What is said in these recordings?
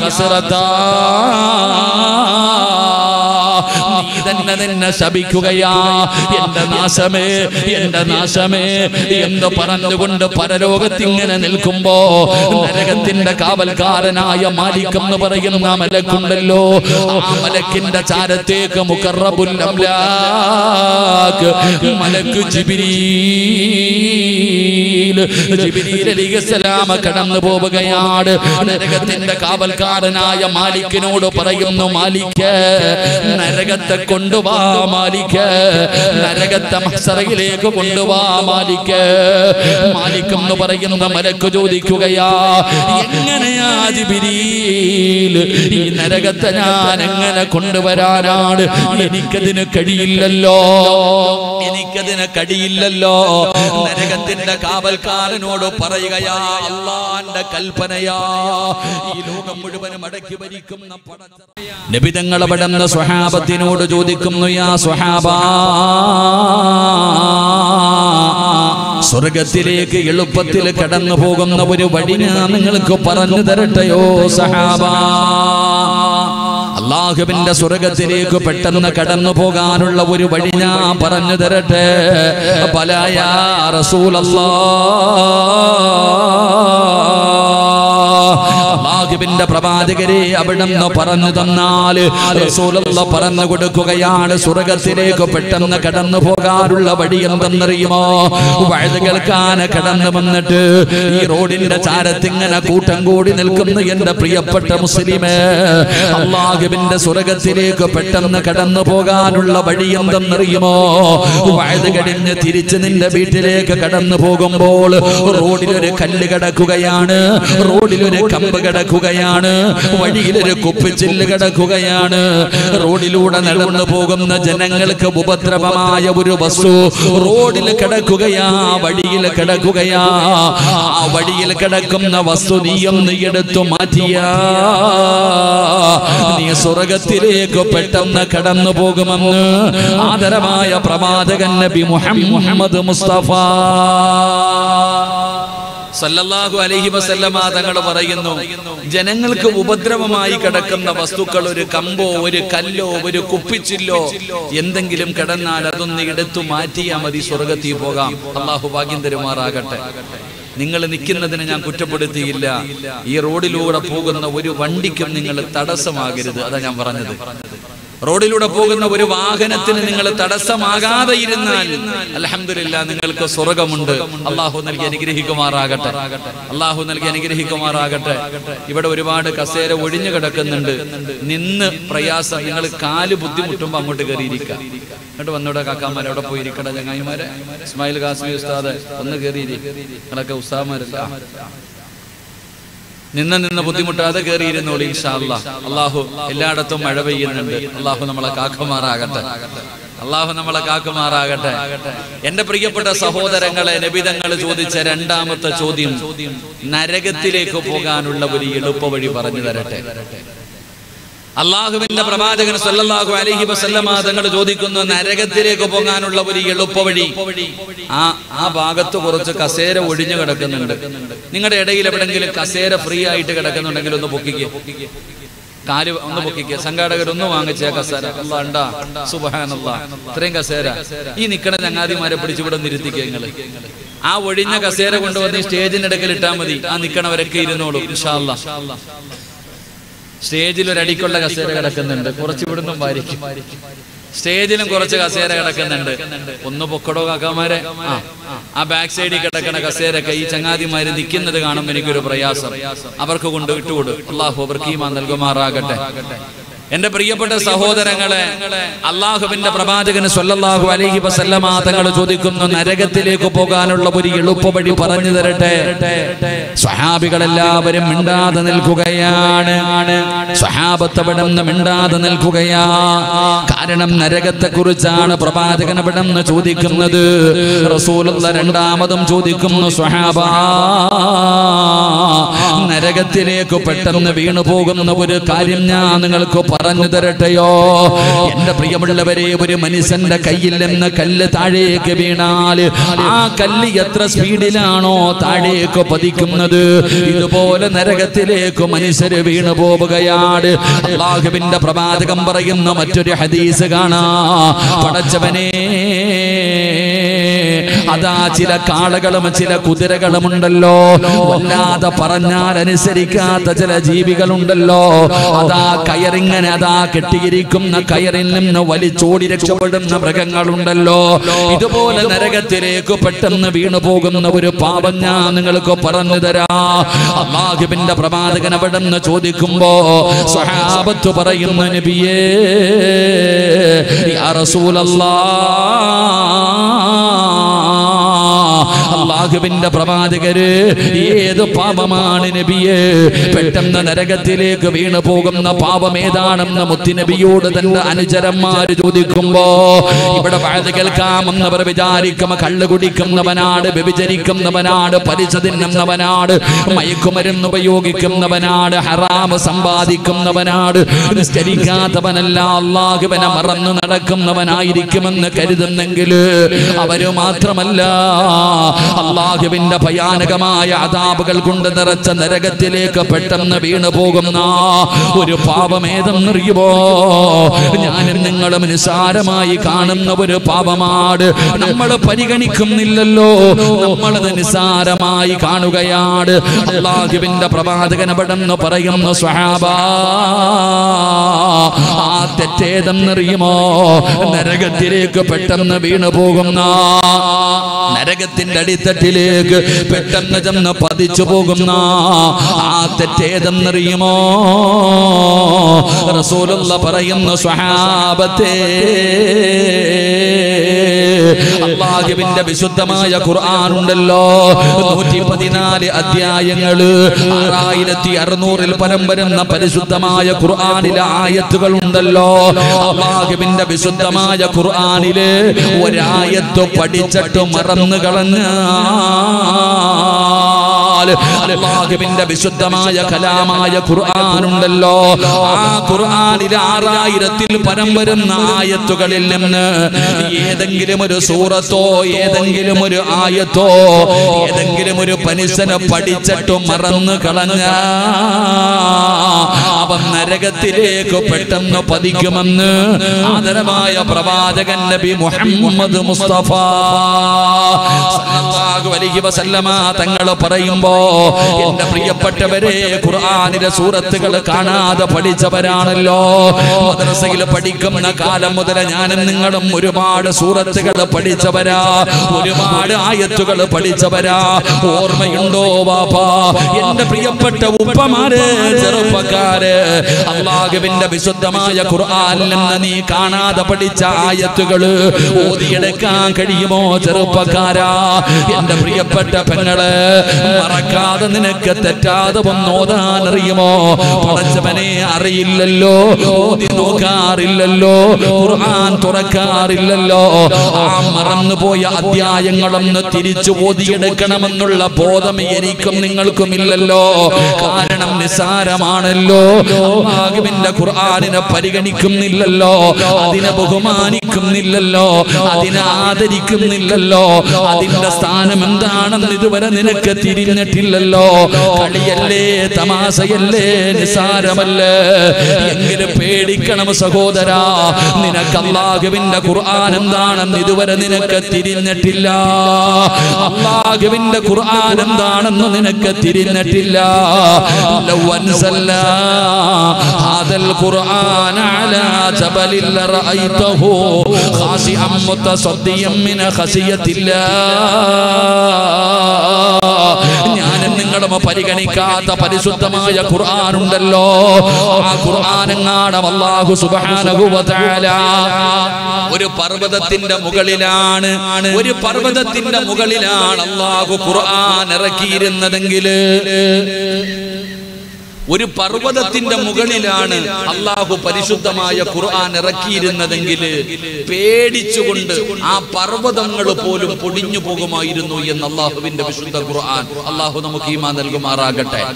ഹസ്രത്താ നീ തന്നെ നിന്നെ ശപിക്കുകയാ എന്റെ നാശമേ എന്റെ നാശമേ എന്ന് പറഞ്ഞുകൊണ്ട് പരലോകത്തിങ്ങനെ നിൽക്കുമ്പോ നരകത്തിന്റെ കാവൽക്കാരനായ മാലിക് എന്ന് പറയുന്ന മലക്കുണ്ടല്ലോ ആ മലക്കിന്റെ ചാരത്തേക്ക് മുക്കറബുൽ അംലാക്ക് മലക്ക് ജിബിരീൽ ജിബിരീൽ അലിഹസ്സലാമ കടന്നു പോവുകയാണ് നരകത്തിന്റെ കാവൽക്കാരനായ മാലിക്കിനോട് പറയുന്നു മാലിക്ക് നരകത്തെ കൊണ്ടുവാ മാലിക്ക് നരകത്തെ മഹ്സറയിലേക്ക് കൊണ്ടുവാ മാലിക്ക് മാലിക് എന്ന് പറയുന്ന മലക്ക് ചോദിക്കുകയാ എങ്ങനെയാ ജിബിരീൽ ഈ നരകത്തെ ഞാൻ എങ്ങനെ കൊണ്ടുവരാനാണ് എനിക്കതിന് കഴിയില്ലല്ലോ എനിക്കതിന് കഴിയില്ലല്ലോ നരകത്തിന്റെ കാവൽക്കാരനോട് പറയുകയാ അള്ളാന്റെ കൽപ്പനയാ ഈ ലോകം മുഴുവനും അടക്കി ഭരിക്കുന്ന പടച്ചറയാ. നബിതങ്ങൾ അവിടുന്ന് സ്വഹാബത്തിനോട് ചോദിക്കുന്നു യാ സ്വഹാബ സ്വർഗത്തിലേക്ക് എളുപ്പത്തിൽ കടന്നു പോകുന്ന ഒരു വഴി ഞാൻ നിങ്ങൾക്ക് പറഞ്ഞു തരട്ടെയോ സഹാബ അള്ളാഹുവിന്റെ സ്വർഗത്തിലേക്ക് പെട്ടെന്ന് കടന്നു പോകാനുള്ള ഒരു വഴി ഞാൻ പറഞ്ഞു തരട്ടെ പലായ റസൂലല്ലാ അള്ളാഹുവിന്റെ പ്രവാചകരെ അവിടുന്ന് പറഞ്ഞു തന്നാൽ റസൂലുള്ള പറഞ്ഞു കൊടുക്കുകയാണ് സ്വർഗത്തിലേക്ക് പെട്ടെന്ന് കടന്നു പോകാനുള്ള വഴി എന്തെന്നറിയുമോ വഴുത് കേൾക്കാൻ കടന്നു വന്നിട്ട് ഈ റോഡിന്റെ ചാരത്തിങ്ങനെ കൂട്ടം കൂടി നിൽക്കുന്ന എന്റെ പ്രിയപ്പെട്ട മുസ്ലിമേ അള്ളാഹുവിന്റെ സ്വർഗത്തിലേക്ക് പെട്ടെന്ന് കടന്നു പോകാനുള്ള വഴി എന്തെന്നറിയുമോ വഴുത് കഴിഞ്ഞ് തിരിച്ച് നിന്റെ വീട്ടിലേക്ക് കടന്നു പോകുമ്പോൾ റോഡിലൊരു കല്ല് കിടക്കുകയാണ് റോഡിലൊരു കമ്പ് കിടക്കുകയാണ് വഴിയിലൊരു കുപ്പിച്ചില്ല് കിടക്കുകയാണ് റോഡിലൂടെ നടന്നു പോകുന്ന ജനങ്ങൾക്ക് ഉപദ്രവമായ ഒരു വസ്തു റോഡിൽ കിടക്കുകയാ വഴിയിൽ കിടക്കുകയാ ആ വഴിയിൽ കിടക്കുന്ന വസ്തു നീയൊന്ന് എടുത്തു മാറ്റിയ നീ സ്വർഗത്തിലേക്ക് പെട്ടെന്ന് കടന്നു പോകുമെന്ന് ആദരമായ പ്രവാചകൻ നബി മുഹമ്മദ് മുസ്തഫ സല്ലല്ലാഹു അലൈഹി വസല്ലമ തങ്ങൾ പറയുന്നു ജനങ്ങൾക്ക് ഉപദ്രവമായി കിടക്കുന്ന വസ്തുക്കൾ ഒരു കമ്പോ ഒരു കല്ലോ ഒരു കുപ്പിച്ചില്ലോ എന്തെങ്കിലും കിടന്നാൽ അതൊന്ന് എടുത്തു മാറ്റിയാൽ മതി സ്വർഗത്തിൽ പോകാം അള്ളാഹു ഭാഗ്യം തരുമാറാകട്ടെ നിങ്ങൾ നിൽക്കുന്നതിന് ഞാൻ കുറ്റപ്പെടുത്തിയില്ല ഈ റോഡിലൂടെ പോകുന്ന ഒരു വണ്ടിക്കും നിങ്ങൾ തടസ്സമാകരുത് അതാ ഞാൻ പറഞ്ഞത് റോഡിലൂടെ പോകുന്ന ഒരു വാഹനത്തിന് നിങ്ങൾ തടസ്സമാകാതെ ഇരുന്നാൽ അലഹമില്ല നിങ്ങൾക്ക് സ്വർഗമുണ്ട് അള്ളാഹു നൽകി അനുഗ്രഹിക്കുമാറാകട്ടെ അള്ളാഹു നൽകി അനുഗ്രഹിക്കുമാറാകട്ടെ ഇവിടെ ഒരുപാട് കസേര ഒഴിഞ്ഞു കിടക്കുന്നുണ്ട് നിന്ന് പ്രയാസം നിങ്ങൾ കാല് ബുദ്ധിമുട്ടുമ്പോ അങ്ങോട്ട് കയറിയിരിക്കുക എന്നിട്ട് വന്നൂടെ കാക്കാമാരെ അവിടെ പോയി ഇരിക്കട്ടെ ചങ്ങായിമാരെ ഇസ്മായിൽ ഖാസ്മി ഉസ്താദ് ഒന്ന് കയറിയിരി നിങ്ങളൊക്കെ ഉസ്താദമാരല്ല നിന്ന് നിന്ന് ബുദ്ധിമുട്ടാതെ കയറിയിരുന്നോളി ഇൻഷാ അല്ലാ അള്ളാഹു എല്ലായിടത്തും മഴ പെയ്യുന്നുണ്ട് അള്ളാഹു നമ്മളെ കാക്കുമാറാകട്ടെ അള്ളാഹു നമ്മളെ കാക്കുമാറാകട്ടെ എന്റെ പ്രിയപ്പെട്ട സഹോദരങ്ങളെ നബിതങ്ങൾ ചോദിച്ച രണ്ടാമത്തെ ചോദ്യം നരകത്തിലേക്ക് പോകാനുള്ള ഒരു എളുപ്പ വഴി പറഞ്ഞു തരട്ടെ അള്ളാഹുവിന്റെ പ്രവാചകൻ സല്ലല്ലാഹു അലൈഹി വസല്ലമ തങ്ങൾ ചോദിക്കുന്നു നരകത്തിലേക്ക് പോകാനുള്ള ഒരു എളുപ്പ വഴി ആ ആ ഭാഗത്ത് കുറച്ച് കസേര ഒഴിഞ്ഞു കിടക്കുന്നുണ്ട് നിങ്ങളുടെ ഇടയിൽ എവിടെങ്കിലും കസേര ഫ്രീ ആയിട്ട് കിടക്കുന്നുണ്ടെങ്കിൽ ഒന്ന് പൊക്കിക്കുക കാല് ഒന്ന് പൊക്കിക്കുക സംഘാടകർ ഒന്ന് വാങ്ങിച്ച കസേര അല്ലാ ഉണ്ടാ സുബഹാനല്ലാ ഇത്രയും കസേര ഈ നിക്കണ ചങ്ങാതിമാരെ പിടിച്ച് ഇവിടെ നിർത്തിക്കുക നിങ്ങള് ആ ഒഴിഞ്ഞ കസേര കൊണ്ടുവന്ന് ഈ സ്റ്റേജിന്റെ ഇടയ്ക്കൽ ഇട്ടാൽ മതി ആ നിക്കണവരൊക്കെ ഇരുന്നോളൂ ഇൻഷാ അല്ലാ സ്റ്റേജിൽ ഒരു അടിക്കുള്ള കസേര കിടക്കുന്നുണ്ട് കുറച്ച് ഇവിടുന്നും വാരിക്കും സ്റ്റേജിലും കുറച്ച് കസേര കിടക്കുന്നുണ്ട് ഒന്ന് പൊക്കടോ കാക്കാമാരെ ആ ആ ബാക്ക് സൈഡിൽ കിടക്കുന്ന കസേരൊക്കെ ഈ ചങ്ങാതിമാര് നിൽക്കുന്നത് കാണുമ്പോൾ എനിക്കൊരു പ്രയാസം അവർക്ക് കൊണ്ട് വിട്ടുകൊടു അള്ളാഹു അവർക്ക് ഈമാൻ നൽകുമാറാകട്ടെ എന്റെ പ്രിയപ്പെട്ട സഹോദരങ്ങളെ അള്ളാഹുവിന്റെ പ്രവാചകന് സ്വല്ലല്ലാഹു അലൈഹി വസല്ലമ തങ്ങൾ ചോദിക്കുന്നു നരകത്തിലേക്ക് പോകാനുള്ള ഒരു എളുപ്പ വഴി പറഞ്ഞു തരട്ടെ സ്വഹാബികളെല്ലാവരും മിണ്ടാതെ നിൽക്കുകയാണ് സ്വഹാബത്ത് അവിടെ നിന്ന് മിണ്ടാതെ നിൽക്കുകയാ കാരണം നരകത്തെ കുറിച്ചാണ് പ്രവാചകൻ അവിടെ നിന്ന് ചോദിക്കുന്നത് റസൂലുള്ള രണ്ടാമതും ചോദിക്കുന്നു സ്വഹാബ നരകത്തിലേക്ക് പെട്ടെന്ന് വീണു പോകുന്ന ഒരു കാര്യം ഞാൻ നിങ്ങൾക്ക് പറഞ്ഞു തരട്ടെയോ എന്റെ പ്രിയമുള്ളവരെ ഒരു മനുഷ്യന്റെ കയ്യിൽ നിന്ന് കല്ല് താഴേക്ക് വീണാൽ ആ കല്ല് എത്ര സ്പീഡിലാണോ താഴേക്ക് പതിക്കുന്നത് ഇതുപോലെ നരകത്തിലേക്ക് മനുഷ്യര് വീണു പോവുകയാണ് അള്ളാഹുവിന്റെ പ്രവാചകം പറയുന്ന മറ്റൊരു ഹദീസ് കാണാ പടച്ചവനെ അതാ ചില കാളകളും ചില കുതിരകളും ഉണ്ടല്ലോ വല്ലാതെ പറഞ്ഞാൽ അനുസരിക്കാത്ത ചില ജീവികളുണ്ടല്ലോ അതാ കയറിങ്ങനെ അതാ കെട്ടിയിരിക്കുന്ന കയറിൽ നിന്ന് വലിച്ചോടി രക്ഷപ്പെടുന്ന മൃഗങ്ങളുണ്ടല്ലോ ഇതുപോലെ നരകത്തിലേക്ക് പെട്ടെന്ന് വീണു പോകുന്ന ഒരു പാപം ഞാൻ നിങ്ങൾക്ക് പറഞ്ഞു തരാ അള്ളാഹുബിന്റെ പ്രവാചകൻ അവിടെ നിന്ന് ചോദിക്കുമ്പോ സ്വഹാബത്ത് പറയുന്ന നബിയേ യാ റസൂലല്ലാ അള്ളാഹുവിന്റെ പ്രവാചകര് ഏത് പാപമാണ് നബിയെ പെട്ടെന്ന് നരകത്തിലേക്ക് വീണു പോകുന്ന പാപം ഏതാണെന്ന് മുത്തിനബിയോട് തന്റെ അനുചരന്മാര് ചോദിക്കുമ്പോ ഇവിടെ വാഴ കേൾക്കാമെന്നവർ വിചാരിക്കും കള്ളു കുടിക്കുന്നവനാണ് വ്യഭിചരിക്കുന്നവനാണ് പലിശ തിന്നുന്നവനാണ് മയക്കുമരുന്ന് ഉപയോഗിക്കുന്നവനാണ് ഹറാമ് സമ്പാദിക്കുന്നവനാണ് നിസ്കരിക്കാത്തവനല്ല അള്ളാഹുവിനെ മറന്നു നടക്കുന്നവനായിരിക്കുമെന്ന് കരുതുന്നെങ്കിൽ അവര് മാത്രമല്ല അള്ളാഹുവിന്റെ ഭയാനകമായ അതാപുകൾ കൊണ്ട് നിറച്ച നരകത്തിലേക്ക് പെട്ടെന്ന് വീണു പോകുന്ന ഒരു പാപമേതെന്നറിയുമോ ഞാനും നിങ്ങളും നിസാരമായി കാണുന്ന ഒരു പാപമാണ് നമ്മൾ പരിഗണിക്കുന്നില്ലല്ലോ നമ്മളത് നിസാരമായി കാണുകയാണ് അള്ളാഹുവിന്റെ പ്രവാചകൻ അവിടെന്ന് പറയുന്നു സ്വഹാബ ആ തെറ്റേതെന്നറിയുമോ നരകത്തിലേക്ക് പെട്ടെന്ന് വീണു പോകുന്ന നരകത്തിന്റെ അടിത്തട്ടിലേക്ക് പെട്ടെന്ന് ചെന്ന് പതിച്ചു പോകുന്ന ആ തെറ്റേതെന്നറിയുമോ റസൂലുള്ള പറയുന്നു സ്വഹാബത്തേ അള്ളാഹുവിന്റെ വിശുദ്ധമായ ഖുർആൻ ഉണ്ടല്ലോ നൂറ്റി പതിനാല് അധ്യായങ്ങള് ആറായിരത്തി അറുന്നൂറിൽ പരം വരുന്ന പരിശുദ്ധമായ ഖുർആനിലെ ആയത്തുകൾ ഉണ്ടല്ലോ അള്ളാഹുവിന്റെ വിശുദ്ധമായ ഖുർആനില് ഒരായത്ത് പഠിച്ചിട്ട് മറന്നു കളഞ്ഞ അള്ളാഹുവിന്റെ വിശുദ്ധമായ കലാമായ ഖുർആൻ ഉണ്ടല്ലോ ആ ഖുർആനിൽ ആറായിരത്തിൽ പരം വരുന്ന ആയത്തുകളിൽ നിന്ന് ഏതെങ്കിലും ഒരു സൂറത്തോ ഏതെങ്കിലും ഒരു ആയത്തോ ഏതെങ്കിലും ഒരു പനിസനെ പഠിച്ചിട്ട് മറന്നു കളഞ്ഞ അവൻ നരകത്തിലേക്ക് പെട്ടെന്ന് പതിക്കുമെന്ന് ആദരമായ പ്രവാചകൻ നബി മുഹമ്മദ് മുസ്തഫ സല്ലല്ലാഹു അലൈഹി വസല്ലമ തങ്ങൾ പറയുമ്പോ എന്റെ പ്രിയപ്പെട്ടവരെ ഖുർആനിലെ സൂറത്തുകൾ കാണാതെ പഠിച്ചവരാണല്ലോ മദ്രസയിൽ പഠിക്കുന്ന കാലം മുതൽ ഞാനും നിങ്ങളും ഒരുപാട് സൂറത്തുകൾ പഠിച്ചവരാ ഒരുപാട് ആയത്തുകൾ പഠിച്ചവരാ ഓർമ്മയുണ്ടോ വാപ്പാ എന്റെ പ്രിയപ്പെട്ട ഉപ്പമാരെ ചെറുപ്പക്കാര് അള്ളാഹുവിന്റെ വിശുദ്ധമായ ഖുർആനിൽ നിന്ന് നീ കാണാതെ പഠിച്ച ആയത്തുകള് ഓതിയെടുക്കാൻ കഴിയുമോ ചെറുപ്പക്കാരാ എന്റെ പ്രിയപ്പെട്ട പെങ്ങള് മറക്കാതെ നിനക്ക് തെറ്റാതെ ഒന്നോതാൻ അറിയുമോ പടച്ചവനെ അറിയില്ലല്ലോ ഓതി നോക്കാറില്ലല്ലോ ഖുർആൻ തുറക്കാറില്ലല്ലോ ആ മറന്നുപോയ അധ്യായങ്ങളൊന്ന് തിരിച്ചു ഓതിയെടുക്കണമെന്നുള്ള ബോധം എനിക്കും നിങ്ങൾക്കും ഇല്ലല്ലോ കാരണം നിസാരമാണല്ലോ അള്ളാഹുവിന്റെ ഖുർആനിനെ പരിഗണിക്കുന്നില്ലല്ലോ അതിനെ ബഹുമാനിക്കുന്നില്ലല്ലോ അതിനെ ആദരിക്കുന്നില്ലല്ലോ അതിന്റെ സ്ഥാനം എന്താണെന്ന് ഇതുവരെ നിനക്ക് തിരിഞ്ഞിട്ടില്ലല്ലോ കളിയല്ലേ തമാശയല്ലേ നിസാരമല്ലേ എങ്കിലും പേടിക്കണം സഹോദരാ നിനക്ക് അള്ളാഹുവിന്റെ ഖുർആൻ എന്താണെന്ന് ഇതുവരെ നിനക്ക് തിരിഞ്ഞിട്ടില്ല അള്ളാഹുവിന്റെ ഖുർആൻ എന്താണെന്ന് നിനക്ക് തിരിഞ്ഞിട്ടില്ല ലൗ അൻസൽനാ ഹാദൽ ഖുർആൻ അലാ ജബലിൽ ലറഅയ്തഹു ഖാശിഅൻ മുതസദ്ദിയൻ മിൻ ഖസിയത്തില്ലാ ഞാനും നിങ്ങളും പരിഗണിക്കാത്ത പരിശുദ്ധമായ ഖുർആൻ ഉണ്ടല്ലോ ആ ഖുർആനെങ്ങാണം അല്ലാഹു സുബ്ഹാനഹു വ തആല ഒരു പർവ്വതത്തിന്റെ മുകളിലാണ് ഒരു പർവ്വതത്തിന്റെ മുകളിലാണ് അല്ലാഹു ഖുർആൻ ഇറക്കിയിരുന്നതെങ്കിൽ ഒരു പർവ്വതത്തിന്റെ മുകളിലാണ് അള്ളാഹു പരിശുദ്ധമായ ഖുർആൻ ഇറക്കിയിരുന്നതെങ്കിൽ പേടിച്ചുകൊണ്ട് ആ പർവ്വതങ്ങൾ പോലും പൊടിഞ്ഞു പോകുമായിരുന്നു എന്ന് അള്ളാഹുവിന്റെ വിശുദ്ധ ഖുർആൻ അള്ളാഹു നമുക്ക് ഈമാ നൽകുമാറാകട്ടെ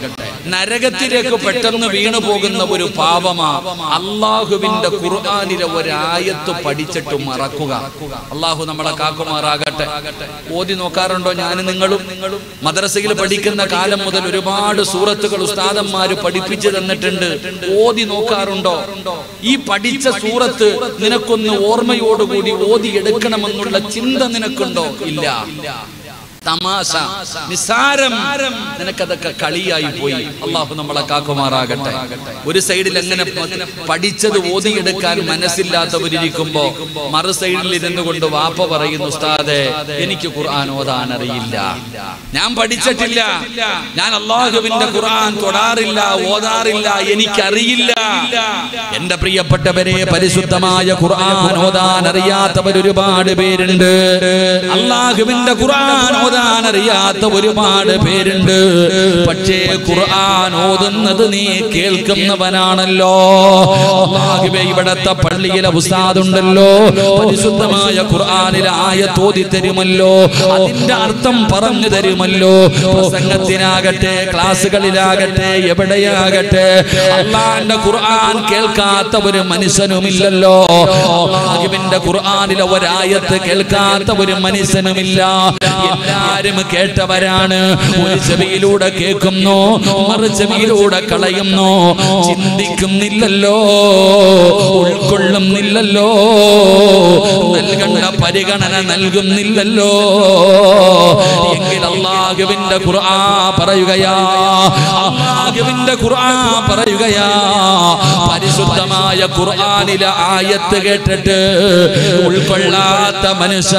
നരകത്തിലേക്ക് പെട്ടെന്ന് വീണു പോകുന്ന ഒരു പാപമാ അള്ളാഹുവിന്റെ ഖുർആാനിലെ ഒരായത്ത് പഠിച്ചിട്ട് മറക്കുക അള്ളാഹു നമ്മളെ കാക്കുമാറാകട്ടെ ഓതി നോക്കാറുണ്ടോ ഞാനും നിങ്ങളും മദ്രസയിൽ പഠിക്കുന്ന കാലം മുതൽ ഒരുപാട് സൂറത്തുകൾ ഉസ്താദന്മാര് പഠിപ്പിച്ചു തന്നിട്ടുണ്ട് ഓതി നോക്കാറുണ്ടോ ഈ പഠിച്ച സൂറത്ത് നിനക്കൊന്ന് ഓർമ്മയോടുകൂടി ഓതി എടുക്കണമെന്നുള്ള ചിന്ത നിനക്കുണ്ടോ ഇല്ല തമാശ നിസാരം നിനക്കതൊക്കെ കളിയായി പോയി അള്ളാഹു നമ്മളെ കാക്കുമാറാകട്ടെ ഒരു സൈഡിൽ എങ്ങനെ പ- പഠിച്ചത് ഓതിയെടുക്കാൻ മനസ്സില്ലാത്തവരിയ്ക്കുമ്പോ മറു സൈഡിൽ ഇരുന്നു കൊണ്ട് വാപ്പ പറയുന്നു ഉസ്താദെ എനിക്ക് ഖുർആൻ ഓതാൻ അറിയില്ല ഞാൻ പഠിച്ചിട്ടില്ല ഞാൻ അള്ളാഹുവിന്റെ ഖുർആൻ തൊടാറില്ല ഓതാറില്ല എനിക്കറിയില്ല എന്റെ പ്രിയപ്പെട്ടവരെ പരിശുദ്ധമായ ഖുർആൻ ഓതാൻ അറിയാത്തവർ ഒരുപാട് പേരുണ്ട് അള്ളാഹുവിന്റെ ഖുർആൻ ഓതാൻ അറിയാത്ത ഒരുപാട് പേരുണ്ട് പക്ഷേ ഖുർആൻ ഓതുന്നത് നീ കേൾക്കുന്നവനാണല്ലോ അള്ളാഹുവേ ഇവിടത്തെ പള്ളിയിലെ ഉസ്താദുണ്ടല്ലോ പരിശുദ്ധമായ ഖുർആനിലെ ആയത്ത് ഓതി തരുമല്ലോ അതിന്റെ അർത്ഥം പറഞ്ഞു തരുമല്ലോ പ്രസംഗത്തിനാകട്ടെ ക്ലാസ്സുകളിലാകട്ടെ എവിടെയാകട്ടെ അള്ളാന്റെ ഖുർആൻ കേൾക്കാത്ത ഒരു മനുഷ്യനുമില്ലല്ലോ അള്ളാഹുവിന്റെ ഖുർആനിലെ ഒരായത്ത് കേൾക്കാത്ത ഒരു മനുഷ്യനുമില്ല എല്ലാരും കേട്ടവരാണ് ഒരു ചെവിയിലൂടെ കേൾക്കുന്നു മറു ചെവിയിലൂടെ കളയുന്നു ചിന്തിക്കുന്നില്ലല്ലോ ഉൾക്കൊള്ളുന്നില്ലല്ലോ നൽകേണ്ട പരിഗണന നൽകുന്നില്ലല്ലോ എങ്കിൽ അള്ളാഹുവിന്റെ ഖുർആ പറയുകയാ അള്ളാഹുവിന്റെ ഖുർആ പറയുകയാ പരിശുദ്ധമായ ഖുർആനിലെ ആയത്ത് കേട്ടിട്ട് ഉൾക്കൊള്ളാത്ത മനുഷ്യ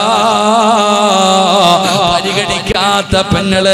പരിഗണിക്കാത്ത പെങ്ങള്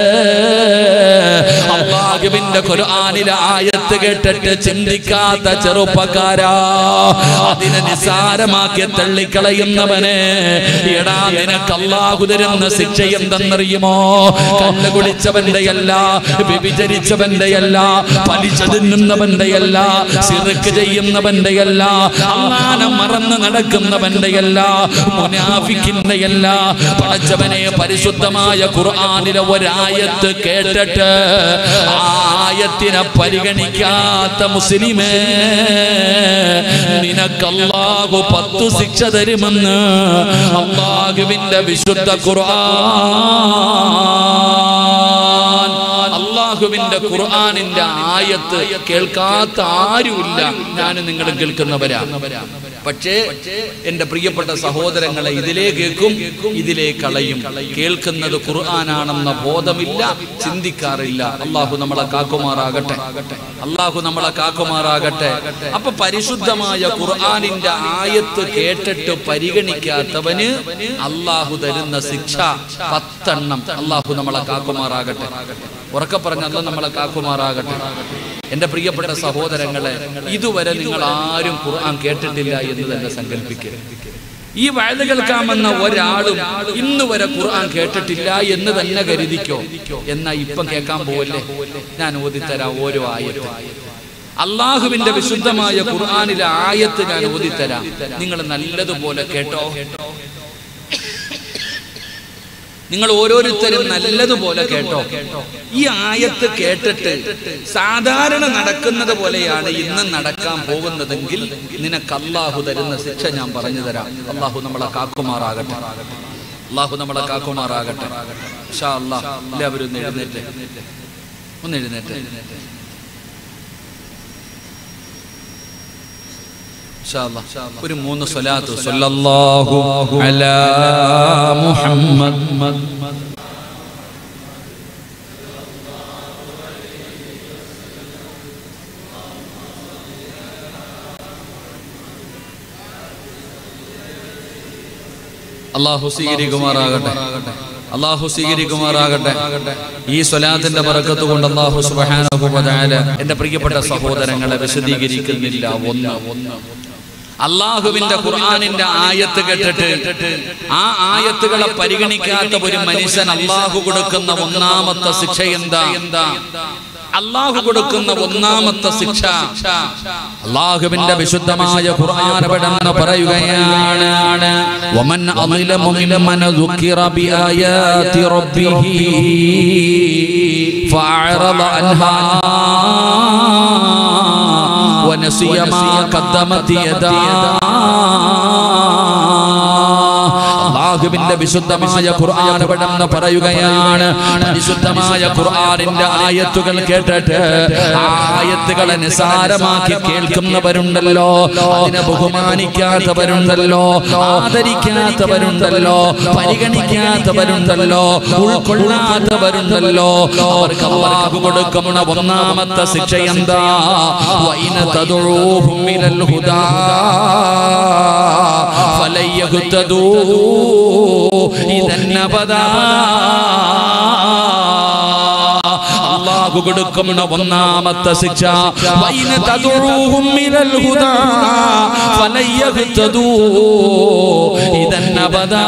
അള്ളാഹുവിന്റെ ഖുർആനിലെ ആയത്ത് കേട്ടിട്ട് ചിന്തിക്കാത്ത ചെറുപ്പക്കാരാ അതിനെ നിസാരമാക്കി തള്ളിക്കളയുന്നവനെ എടാ നിനക്ക് അള്ളാഹു തരുന്ന ശിക്ഷ എന്തെന്നറിയുമോ കല്ല് കുടിച്ചവന്റെയല്ല വ്യഭിചരിച്ചവന്റെയല്ല പലിശ തിന്നുന്നവന്റെയല്ല സിറുക്ക് ചെയ്യുന്നവന്റെയല്ല അള്ളാനെ മറന്ന് നടക്കുന്നവന്റെയല്ല മുനാഫിക്കിന്റെയല്ല പടച്ചവനെ പരിശുദ്ധമായ ഖുർആനിലെ ഒരായത്ത് കേട്ടിട്ട് ആ ആയത്തിനെ പരിഗണിക്കാത്ത മുസ്ലിമേ നിനക്ക് അള്ളാഹു പത്തു ശിക്ഷ തരുമെന്ന് അള്ളാഹുവിന്റെ വിശുദ്ധ ഖുർആൻ അള്ളാഹുവിന്റെ ഖുർആനിന്റെ ആയത്ത് കേൾക്കാത്ത ആരുമില്ല ഞാനും നിങ്ങളും കേൾക്കുന്നവരാ പക്ഷേ എന്റെ പ്രിയപ്പെട്ട സഹോദരങ്ങളെ ഇതിലേ കേൾക്കും ഇതിലേ കളയും കേൾക്കുന്നത് ഖുർആനാണെന്ന ബോധമില്ല ചിന്തിക്കാറില്ല അള്ളാഹു നമ്മളെ കാക്കുമാറാകട്ടെ അള്ളാഹു നമ്മളെ കാക്കുമാറാകട്ടെ അപ്പൊ പരിശുദ്ധമായ ഖുർആനിന്റെ ആയത്ത് കേട്ടിട്ട് പരിഗണിക്കാത്തവന് അള്ളാഹു തരുന്ന ശിക്ഷ പത്തെണ്ണം അള്ളാഹു നമ്മളെ കാക്കുമാറാകട്ടെ ഉറക്കെ പറഞ്ഞല്ലോ നമ്മളെ കാക്കുമാറാകട്ടെ എന്റെ പ്രിയപ്പെട്ട സഹോദരങ്ങളെ ഇതുവരെ നിങ്ങൾ ആരും ഖുർആൻ കേട്ടിട്ടില്ല എന്ന് തന്നെ സങ്കല്പിക്കരുത് ഈ വയത് കേൾക്കാമെന്ന ഒരാളും ഇന്ന് വരെ ഖുർആൻ കേട്ടിട്ടില്ല എന്ന് തന്നെ കരുതിക്കോ എന്നാ ഇപ്പം കേൾക്കാൻ പോവല്ലേ ഞാൻ ഓതിത്തരാം ഓരോ ആയത്ത് അള്ളാഹുവിന്റെ വിശുദ്ധമായ ഖുർആനിലെ ആയത്ത് ഞാൻ ഓതിത്തരാം നിങ്ങൾ നല്ലതുപോലെ കേട്ടോ നിങ്ങൾ ഓരോരുത്തരും നല്ലതുപോലെ കേട്ടോ ഈ ആയത്ത് കേട്ടിട്ട് സാധാരണ നടക്കുന്നത് പോലെയാണ് ഇന്ന് നടക്കാൻ പോകുന്നതെങ്കിൽ നിനക്ക് അള്ളാഹു തരുന്ന ശിക്ഷ ഞാൻ പറഞ്ഞു തരാം അള്ളാഹു നമ്മളെ കാക്കുമാറാകട്ടെ അള്ളാഹു നമ്മളെ കാക്കുമാറാകട്ടെ ഷാ അള്ളാഹ് എല്ലാവരും ഒന്ന് എഴുന്നേറ്റ് ഒന്ന് എഴുന്നേറ്റ് ഇൻഷാ അല്ലാഹ്. ഒരു മൂന്ന് സ്വലാത്ത് സല്ലല്ലാഹു അലാ മുഹമ്മദ് അള്ളാഹു സ്വീകരിക്കുമാറാകട്ടെ അള്ളാഹു സ്വീകരിക്കുമാറാകട്ടെ ഈ സ്വലാത്തിന്റെ പറക്കത്ത് കൊണ്ട് അള്ളാഹു സുബ്ഹാനഹു വ തആല എന്റെ പ്രിയപ്പെട്ട സഹോദരങ്ങളെ വിശദീകരിക്കുന്നില്ല ഒന്ന് ഒന്ന് അള്ളാഹുവിന്റെ ഖുർആനിന്റെ ആയത്ത് കേട്ടിട്ട് ആ ആയത്തുകളെ പരിഗണിക്കാത്ത ഒരു മനുഷ്യൻ അള്ളാഹു കൊടുക്കുന്ന ഒന്നാമത്തെ ശിക്ഷ എന്താ എന്താ അള്ളാഹു കൊടുക്കുന്ന ഒന്നാമത്തെ ശിക്ഷ അള്ളാഹുവിന്റെ വിശുദ്ധമായ ഖുർആൻ അവിടെന്ന് പറയുകയാണ് വമൻ അളിലമു മിമ്മൻ ദുക്കിറ ബിആയാതി റബ്ബിഹി ഫഅറദ അൻഹാ ونسي ما قدمت അള്ളാഹുവിന്റെ വിശുദ്ധമായ ഖുർആൻ പടന്ന് പറയുകയാണ് വിശുദ്ധമായ ഖുർആനിന്റെ ആയത്തുകൾ കേട്ടിട്ട് ആ ആയത്തുകളെ നിസാരമാക്കി കേൾക്കുന്നവരുണ്ടല്ലോ അതിനെ ബഹുമാനിക്കാത്തവരുണ്ടല്ലോ ആദരിക്കാത്തവരുണ്ടല്ലോ പരിഗണിക്കാത്തവരുണ്ടല്ലോ ഉൾക്കൊള്ളാത്തവരുണ്ടല്ലോ അവർക്ക് അള്ളാഹു കൊടുക്കുന്ന ഒന്നാമത്തെ ശിക്ഷ എന്താ വൈന തദുഊഹും മിനൽ ഹുദാ فلن يهتدوا إذا أبدا അള്ളാഹു കൊടുക്കുന്ന ഒന്നാമത്തെ ശിക്ഷ വൈന തദുഊഹും മിനൽ ഹുദാ ഫലൻ യഹ്തദൂ ഇദൻ അബദാ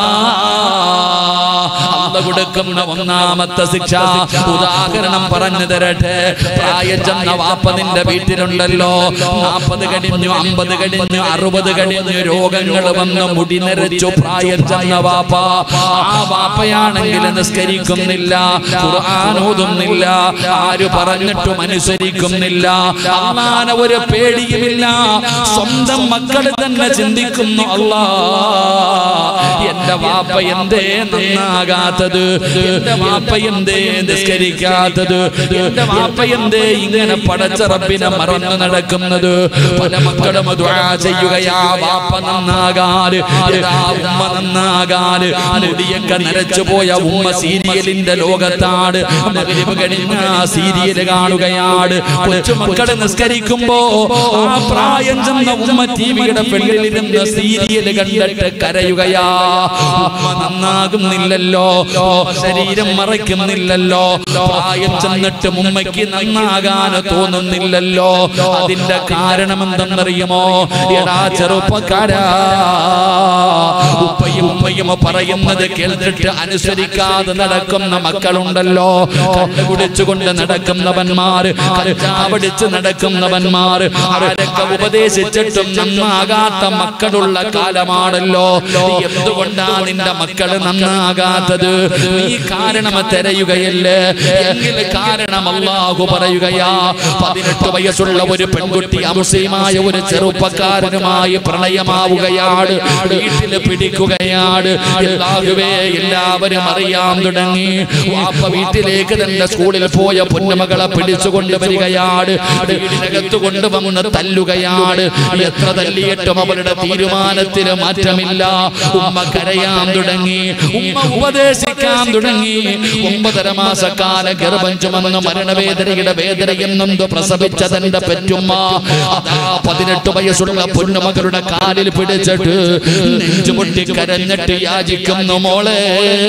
അള്ള കൊടുക്കുന്ന ഒന്നാമത്തെ ശിക്ഷ ഉദാഹരണം പറഞ്ഞു തരട്ടെ പ്രായം ചെന്ന വാപ്പ നിന്റെ വീട്ടിലുണ്ടല്ലോ നാൽപ്പത് കഴിഞ്ഞു അമ്പത് കഴിഞ്ഞു അറുപത് കഴിഞ്ഞു രോഗങ്ങൾ വന്ന് മുടി നിറച്ചു പ്രായം ചെന്ന വാപ്പ ആ വാപ്പയാണെങ്കിൽ നിസ്കരിക്കുന്നില്ല ഖുർആൻ ഓതുന്നില്ല ആര് പറഞ്ഞിട്ടും അനുസരിക്കുന്നില്ല അള്ളാന ഒരു പേടിയുമില്ല സ്വന്തം മക്കൾ തന്നെ ചിന്തിക്കുന്നു അല്ലാ എന്റെ വാപ്പ എന്തേ നന്നാകാത്തത് എന്റെ വാപ്പ എന്തേ നിസ്കരിക്കാത്തത് എന്റെ വാപ്പ എന്തേ ഇങ്ങനെ പടച്ച റബ്ബിനെ മറന്നു നടക്കുന്നത് പല മക്കളും ദുആ ചെയ്യുകയാ വാപ്പ നന്നാകാല് എടാ ഉമ്മ നന്നാകാല് മുടിയൊക്കെ നരച്ചു പോയ ഉമ്മ സീരിയലിന്റെ ലോകത്താണ് മഗ്രിബ് കഴിഞ്ഞ സീരിയൽ കാണുകയാണ് കൊച്ചുമക്കളെ നിസ്കരിക്കുമ്പോ ആ പ്രായം ചെന്ന ഉമ്മ ടിവിയുടെ പെണ്ണിലിരുന്ന് സീരിയൽ കണ്ടിട്ട് കരയുകയാ ഉമ്മ നന്നാകുന്നില്ലല്ലോ ശരീരം മറയ്ക്കുന്നില്ലല്ലോ പ്രായം ചെന്നിട്ട് ഉമ്മയ്ക്ക് നന്നാകാൻ തോന്നുന്നില്ലല്ലോ അതിന്റെ കാരണം എന്തെന്നറിയുമോ എടാ ചെറുപ്പക്കാരാ ഉപ്പയും ഉമ്മയും പറയുന്നത് കേട്ടിട്ട് അനുസരിക്കാതെ നടക്കുന്ന മക്കളുണ്ടല്ലോ കണ്ടുപിടിച്ചുകൊണ്ട് നടക്കുന്നവന്മാര് കഞ്ചാവടിച്ച് നടക്കുന്നവന്മാർ ആരൊക്കെ ഉപദേശിച്ചിട്ടും നന്നാകാത്ത മക്കളുള്ള കാലമാണല്ലോ എന്തുകൊണ്ടാ നിന്റെ മക്കള് നന്നാകാത്തത് നീ കാരണം തിരയുകയല്ലേ എങ്കിൽ കാരണം അല്ലാഹു പറയുകയാ പതിനെട്ട് വയസ്സുള്ള ഒരു പെൺകുട്ടി അമുസ്ലിമായ ഒരു ചെറുപ്പക്കാരനുമായി പ്രണയമാവുകയാണ് വീട്ടില് പിടിക്കുകയാണ് അല്ലാഹുവേ എല്ലാവരും അറിയാൻ തുടങ്ങി വാപ്പ വീട്ടിലേക്ക് തന്റെ സ്കൂളിൽ പോയ പൊന്നുമകളെ പിടിച്ചു കൊണ്ടുവരികയാണ് വീടിനകത്ത് കൊണ്ടുവന്ന് തല്ലുകയാണ് എത്ര തല്ലിയിട്ടും അവരുടെ തീരുമാനത്തിന് മാറ്റമില്ല ഉമ്മ കരയാൻ തുടങ്ങി ഉമ്മ ഉപദേശിക്കാൻ തുടങ്ങി ഒമ്പതര മാസക്കാല ഗർഭം ചുമന്ന് മരണവേദനയുടെ വേദനയും നൊന്ത് പ്രസവിച്ച തന്റെ പെറ്റുമ്മ അതാ പതിനെട്ട് വയസ്സുള്ള പൊന്നുമകളുടെ കാലിൽ പിടിച്ചിട്ട് നെഞ്ചുപൊട്ടി കരഞ്ഞിട്ട് യാചിക്കുന്നു മോളെ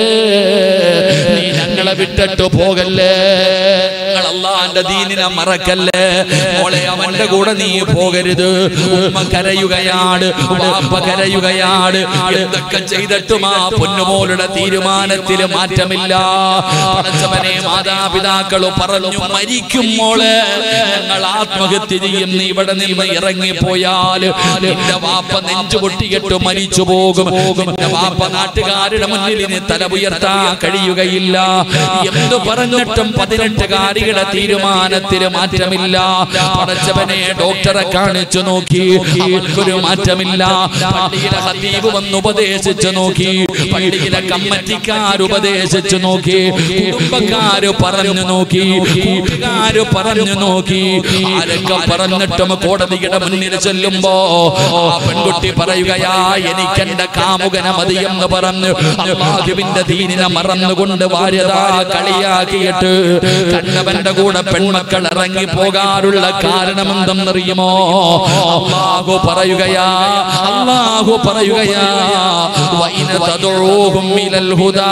നീ ഞങ്ങളെ വിട്ടിട്ട് പോകല്ലേ നിങ്ങൾ അള്ളാന്റെ ദീനിനെ മറക്കല്ലേ മോളെ അവന്റെ കൂടെ നീ പോകരുത് ഉമ്മ കരയുകയാണ് വാപ്പ കരയുകയാണ് എന്തൊക്കെ ചെയ്തിട്ടും ആ പൊന്നുമോളുടെ തീരുമാനത്തിൽ മാറ്റമില്ല പടച്ചവനെ മാതാപിതാക്കൾ പറഞ്ഞു മരിക്കും മോളെ ഞങ്ങൾ ആത്മഹത്യ ചെയ്യും നീ ഇവിടെ നിന്ന് ഇറങ്ങിപ്പോയാൽ നിന്റെ വാപ്പ നെഞ്ചു പൊട്ടിയിട്ട് മരിച്ചു പോകും നിന്റെ വാപ്പ നാട്ടുകാരുടെ മുന്നിൽ ഇനി തല ഉയർത്താൻ കഴിയുകയില്ല എന്തു പറഞ്ഞിട്ടും പതിനെട്ടുകാരിയുടെ തീരുമാനത്തിന് മാറ്റമില്ല പടച്ചവനെ ഡോക്ടറെ കാണിച്ചു നോക്കി അവർക്കൊരു മാറ്റമില്ല പള്ളിയിലെ ഹദീബ് വന്ന് ഉപദേശിച്ചു നോക്കി പള്ളിയിലെ കമ്മറ്റിക്കാർ ഉപദേശിച്ചു നോക്കി കുടുംബക്കാര് പറഞ്ഞു നോക്കി കൂട്ടുകാര് പറഞ്ഞു നോക്കി ആരൊക്കെ പറഞ്ഞിട്ടും കോടതിയുടെ മുന്നിൽ ചെല്ലുമ്പോ ആ പെൺകുട്ടി പറയുകയാ എനിക്കെന്റെ കാമുകനെ മതിയെന്ന് പറഞ്ഞു അള്ളാഹുവിന്റെ ദീനിനെ മറന്നുകൊണ്ട് ഭാര്യതാ കളിയാക്കിയിട്ട് കണ്ടവന്റെ കൂടെ പെൺമക്കൾ ഇറങ്ങി പോകാനുള്ള കാരണം എന്തെന്നറിയുമോ അള്ളാഹു പറയുകയാ അള്ളാഹു പറയുകയാ വൈന തദഊഹും മിനൽ ഹുദാ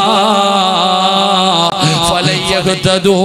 ഫലൻ യഹ്തദൂ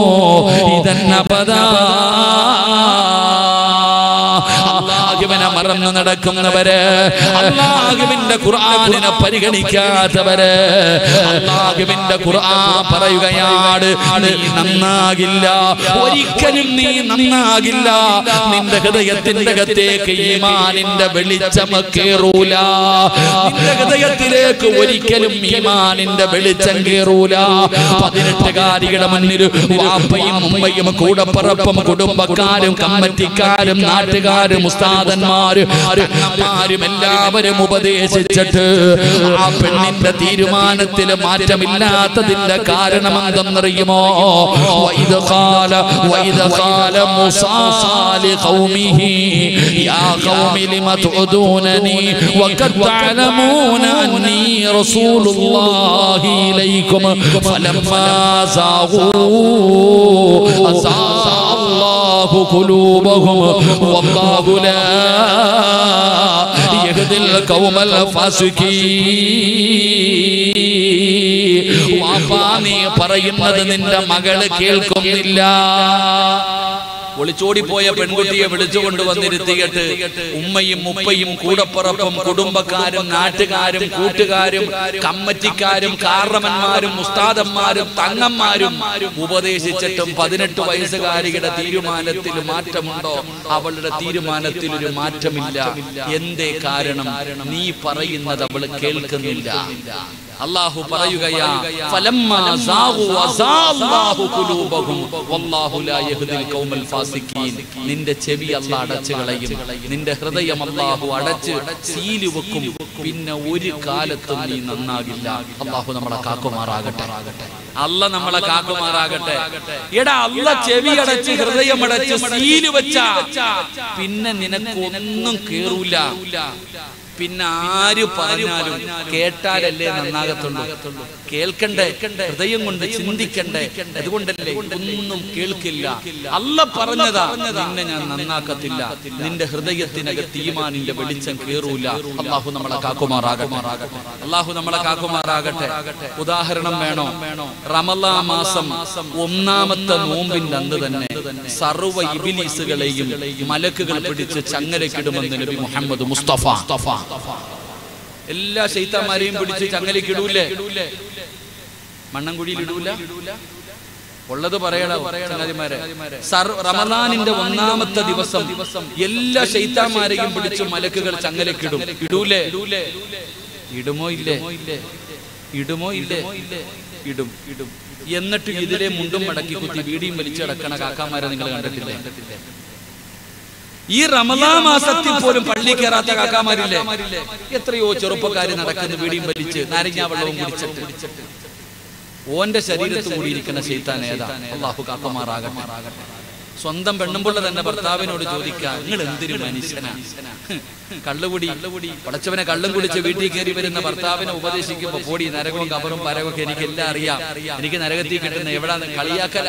ഇദൻ അബദാ അള്ളാഹുവിനെ മറ മറന്നു നടക്കുന്നവര് അള്ളാഹുവിന്റെ ഖുർആനിനെ പരിഗണിക്കാത്തവര് അള്ളാഹുവിന്റെ ഖുർആൻ പറയുകയാണ് നീ നന്നാകില്ല ഒരിക്കലും നീ നന്നാകില്ല നിന്റെ ഹൃദയത്തിന്റെ അകത്തേക്ക് ഈമാനിന്റെ വെളിച്ചം കേറൂല നിന്റെ ഹൃദയത്തിലേക്ക് ഒരിക്കലും ഈമാനിന്റെ വെളിച്ചം കേറൂല പതിനെട്ടുകാരികളുടെ മുന്നിൽ വാപ്പയും ഉമ്മയും കൂടപ്പറപ്പും കുടുംബക്കാരും കമ്മറ്റിക്കാരും നാട്ടുകാരും ഉസ്താദന്മാരും അണ്ണന്മാരും എല്ലാവരും ഉപദേശിച്ചിട്ട് ആ പെണ്ണിന്റെ തീരുമാനത്തിൽ മാറ്റമില്ലാത്തതിന്റെ കാരണം എന്തെന്നറിയുമോ വൈദ ഖാല വൈദ ഖാല മൂസാ ലിഖൗമിഹി യാ ഖൗമി ലിമ തുദൂനനി വഖദ് തഅലമൂന അന്നി റസൂലുള്ളാഹി ഇലൈക്കും ഫലമ്മാ സാഗൂ അസാ അല്ലാഹു ഖുലൂബഹും വല്ലാഹു ലാ യഹ്ദിൽ ഖൗമൽ ഫാസിഖീൻ വാപ്പാ നീ പറയുന്നത് നിന്റെ മകള് കേൾക്കുന്നില്ല ഒളിച്ചോടിപ്പോയ പെൺകുട്ടിയെ വിളിച്ചുകൊണ്ട് വന്നിരുത്തിയിട്ട് ഉമ്മയും മുപ്പയും കൂടപ്പുറപ്പും കുടുംബക്കാരും നാട്ടുകാരും കൂട്ടുകാരും കമ്മറ്റിക്കാരും കാരണവന്മാരും ഉസ്താദന്മാരും തങ്ങന്മാരും ഉപദേശിച്ചിട്ടും പതിനെട്ട് വയസ്സുകാരിയുടെ തീരുമാനത്തിൽ മാറ്റമുണ്ടോ അവളുടെ തീരുമാനത്തിൽ ഒരു മാറ്റമില്ല എന്തേ കാരണം നീ പറയുന്നത് അവൾ കേൾക്കുന്നില്ല അള്ളാഹു പറയുകയാ ഫലമ്മാ സാഗു അസാല്ലാഹു ഖുലൂബഹും വല്ലാഹു ലാ യഹ്ദിൽ ഖൗമൽ ഫാസിഖീൻ നിന്റെ ചെവി അല്ലാഹ് അടച്ചു കളയും നിന്റെ ഹൃദയം അല്ലാഹു അടച്ച് സീല് വെക്കും പിന്നെ ഒരു കാലത്തും നീ നന്നാകില്ല അല്ലാഹു നമ്മളെ കാക്കുമാറാകട്ടെ അല്ല നമ്മളെ കാക്കുമാറാകട്ടെ എടാ അല്ല ചെവി അടച്ച് ഹൃദയം അടച്ച് സീല് വെച്ച പിന്നെ നിനക്കൊന്നും കേറൂല പിന്നെ ആര് പറഞ്ഞാലും കേട്ടാലല്ലേ നന്നാകത്തുള്ളൂ കേൾക്കണ്ടേ ഹൃദയം കൊണ്ട് ചിന്തിക്കണ്ടേ അതുകൊണ്ടല്ലേ ഒന്നും കേൾക്കില്ല അല്ല പറഞ്ഞതാ നിന്നെ ഞാൻ നന്നാക്കത്തില്ല നിന്റെ ഹൃദയത്തിനകത്ത് ഈമാനിന്റെ വെളിച്ചം കേറൂല അള്ളാഹു നമ്മളെ കാക്കുമാറാകട്ടെ അള്ളാഹു നമ്മളെ കാക്കുമാറാകട്ടെ ഉദാഹരണം വേണോ റമലാ മാസം ഒന്നാമത്തെ നോമ്പിന്റെ അന്ന് തന്നെ സർവ്വ ഇബിലീസുകളെയും മലക്കുകൾ പിടിച്ച് ചങ്ങലക്കിടുമെന്ന് നബി മുഹമ്മദ് മുസ്തഫ എല്ലാ ശൈത്താന്മാരെയും പിടിച്ച് ചങ്ങലക്കിടൂലേ മണ്ണൻകുഴിയിൽ ഇടൂല ഉള്ളത് പറയണോ ചങ്ങാതിമാരെ സർ റമദാനിന്റെ ഒന്നാമത്തെ ദിവസം എല്ലാ ശൈത്താന്മാരെയും പിടിച്ച് മലക്കുകൾ ചങ്ങലക്കിടും ഇടൂലേ ഇടുമോ ഇല്ലേ ഇടുമോ ഇല്ലേ ഇടും ഇടും എന്നിട്ട് ഇതിലെ മുണ്ടും മടക്കി കുത്തി വീടിയും വലിച്ചടക്കണ കാക്കാമാരെ നിങ്ങൾ കണ്ടിട്ടില്ലേ ഈ റമദാ മാസത്തിൽ പോലും പള്ളി കയറാത്ത കാക്കാമാരില്ലേ എത്രയോ ചെറുപ്പക്കാര് നടക്കുന്നു വീടിയും വലിച്ച് നാരങ്ങാ വെള്ളവും കുടിച്ചിട്ട് ഓന്റെ ശരീരത്ത് കൂടിയിരിക്കുന്ന ശൈത്താൻ ഏതാ അള്ളാഹു കാക്കമാറാകട്ടെ സ്വന്തം പെണ്ണുമ്പുള്ള തന്നെ ഭർത്താവിനോട് ചോദിക്കാം നിങ്ങൾ എന്തൊരു മനുഷ്യനാ കള്ളുകുടി പടച്ചവനെ കള്ളും കുടിച്ച് വീട്ടിൽ കയറി വരുന്ന ഭർത്താവിനെ ഉപദേശിക്കുമ്പോ പോടി നരകവും കബറും പരകമൊക്കെ എനിക്ക് എല്ലാം അറിയാം എനിക്ക് നരകത്തിൽ കിട്ടുന്ന എവിടാന്ന് കളിയാക്കല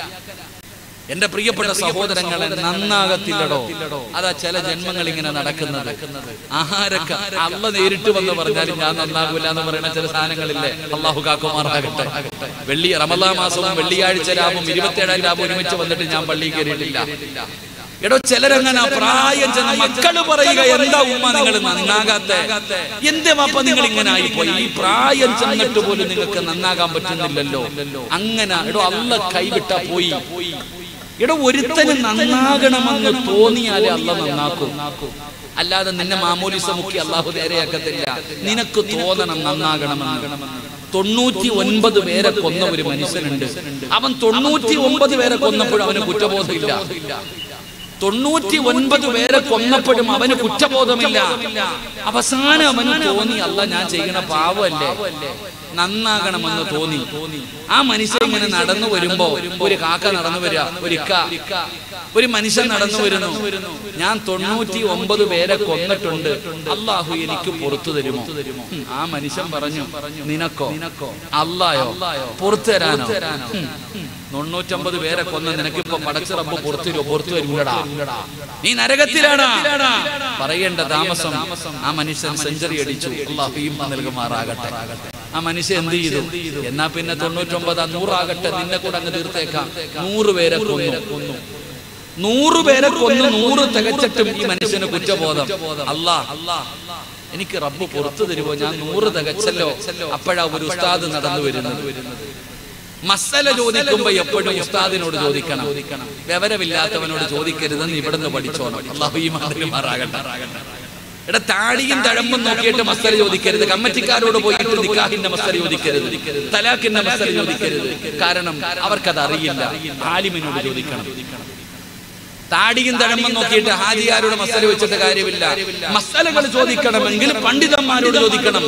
എന്റെ പ്രിയപ്പെട്ട സഹോദരങ്ങളെ നന്നാകത്തില്ലടോ അതാ ചില ജന്മങ്ങൾ ഇങ്ങനെ നടക്കുന്നത് ആഹാരക്ക അള്ള നേരിട്ട് വന്ന് പറഞ്ഞാലും ഞാൻ നന്നാകൂല എന്ന് പറയുന്ന ചില സാധനങ്ങളില്ലേ അള്ളാഹു കാക്കുമാറാകട്ടെ വെള്ളി റമദാ മാസവും വെള്ളിയാഴ്ച ലാഭം ഇരുപത്തിയേഴാം ലാഭം ഒരുമിച്ച് വന്നിട്ട് ഞാൻ പള്ളിയിൽ കയറിയിട്ടില്ല എടോ ചിലരങ്ങനെ പ്രായം ചെന്ന മക്കള് പറയുക എന്താ ഉമ്മ നിങ്ങൾ നന്നാകാത്ത എന്തേ വാപ്പ നിങ്ങൾ ഇങ്ങനെ ആയിപ്പോയി ഈ പ്രായം ചെന്നിട്ട് പോലും നിങ്ങൾക്ക് നന്നാകാൻ പറ്റുന്നില്ലല്ലോ അങ്ങനെ എടോ അല്ല കൈവിട്ട പോയി എടോ ഒരുത്തന് നന്നാകണമെന്ന് തോന്നിയാലേ അല്ല നന്നാക്കും അല്ലാതെ നിന്നെ മാമോലിസ മുക്കി അള്ളാഹു നേരെയാക്കത്തില്ല നിനക്ക് തോന്നണം നന്നാകണമെന്ന് തൊണ്ണൂറ്റി ഒൻപത് പേരെ കൊന്ന ഒരു മനുഷ്യനുണ്ട് അവൻ തൊണ്ണൂറ്റി ഒമ്പത് പേരെ കൊന്നപ്പോഴും അവന് കുറ്റബോധമില്ല തൊണ്ണൂറ്റി ഒൻപത് പേരെ കൊന്നപ്പോഴും അവന് കുറ്റബോധമില്ല അവസാനം അവന് തോന്നി അല്ല ഞാൻ ചെയ്യണ പാവല്ലേ നന്നാകണമെന്ന് തോന്നി ആ മനുഷ്യൻ ഇങ്ങനെ നടന്നു വരുമ്പോ ഒരു കാക്ക നടന്നു വരിക ഒരു ഇക്ക ഒരു മനുഷ്യൻ നടന്നു വരുന്നു ഞാൻ തൊണ്ണൂറ്റി ഒമ്പത് പേരെ കൊന്നിട്ടുണ്ട് അള്ളാഹു എനിക്ക് പുറത്തു തരുമോ ഉം, ആ മനുഷ്യൻ പറഞ്ഞു നിനക്കോ അല്ലായോ പുറത്തു തരാനോ ഉം, ഉം. തൊണ്ണൂറ്റമ്പത് പേരെ കൊന്ന നിനക്കിപ്പോ പടച്ച റബ്ബ് പുറത്തു തരുമോ പുറത്തു തരൂലടാ നീ നരകത്തിലാടാ പറയേണ്ട താമസം ആ മനുഷ്യൻ സെഞ്ചുറി അടിച്ചു അള്ളാഹു ഈമാൻ നൽകുമാറാകട്ടെ ആ മനുഷ്യൻ എന്ത് ചെയ്തു എന്നാ പിന്നെ തൊണ്ണൂറ്റൊമ്പത് നൂറാകട്ടെ നിന്നെ കൂടെ അങ്ങ് തീർത്തേക്കാം നൂറ് പേരെ കൊന്നു കൊന്നു നൂറ് പേരെ കൊന്ന് നൂറ് തികച്ചിട്ടും ഈ മനുഷ്യന് കുറ്റബോധം അല്ലാ എനിക്ക് റബ്ബ് പുറത്തു തരുമോ ഞാൻ നൂറ് തികച്ചല്ലോ അപ്പോഴാ ഒരു ഉസ്താദ് നടന്നു വരുന്നത് മസല ചോദിക്കുമ്പോ എപ്പോഴും ഉസ്താദിനോട് ചോദിക്കണം വിവരമില്ലാത്തവനോട് ചോദിക്കരുതെന്ന് ഇവിടുന്ന് പഠിച്ചോണം അള്ളാഹു ഈ മാറാകട്ടെ എടാ താടിയും തഴമ്പും നോക്കിയിട്ട് മസ്തര ചോദിക്കരുത് കമ്മറ്റിക്കാരോട് പോയിട്ട് നിക്കാഹിന്റെ മസ്തര ചോദിക്കരുത് തലാഖിന്റെ മസ്തര ചോദിക്കരുത് കാരണം അവർക്കത് അറിയില്ല ആലിമിനോട് ചോദിക്കണം താടിയും തഴമ്പും നോക്കിയിട്ട് ഹാജിയാരോട് മസ്തല വെച്ചിട്ട് കാര്യമില്ല മസ്തലകൾ ചോദിക്കണമെങ്കിൽ പണ്ഡിതന്മാരോട് ചോദിക്കണം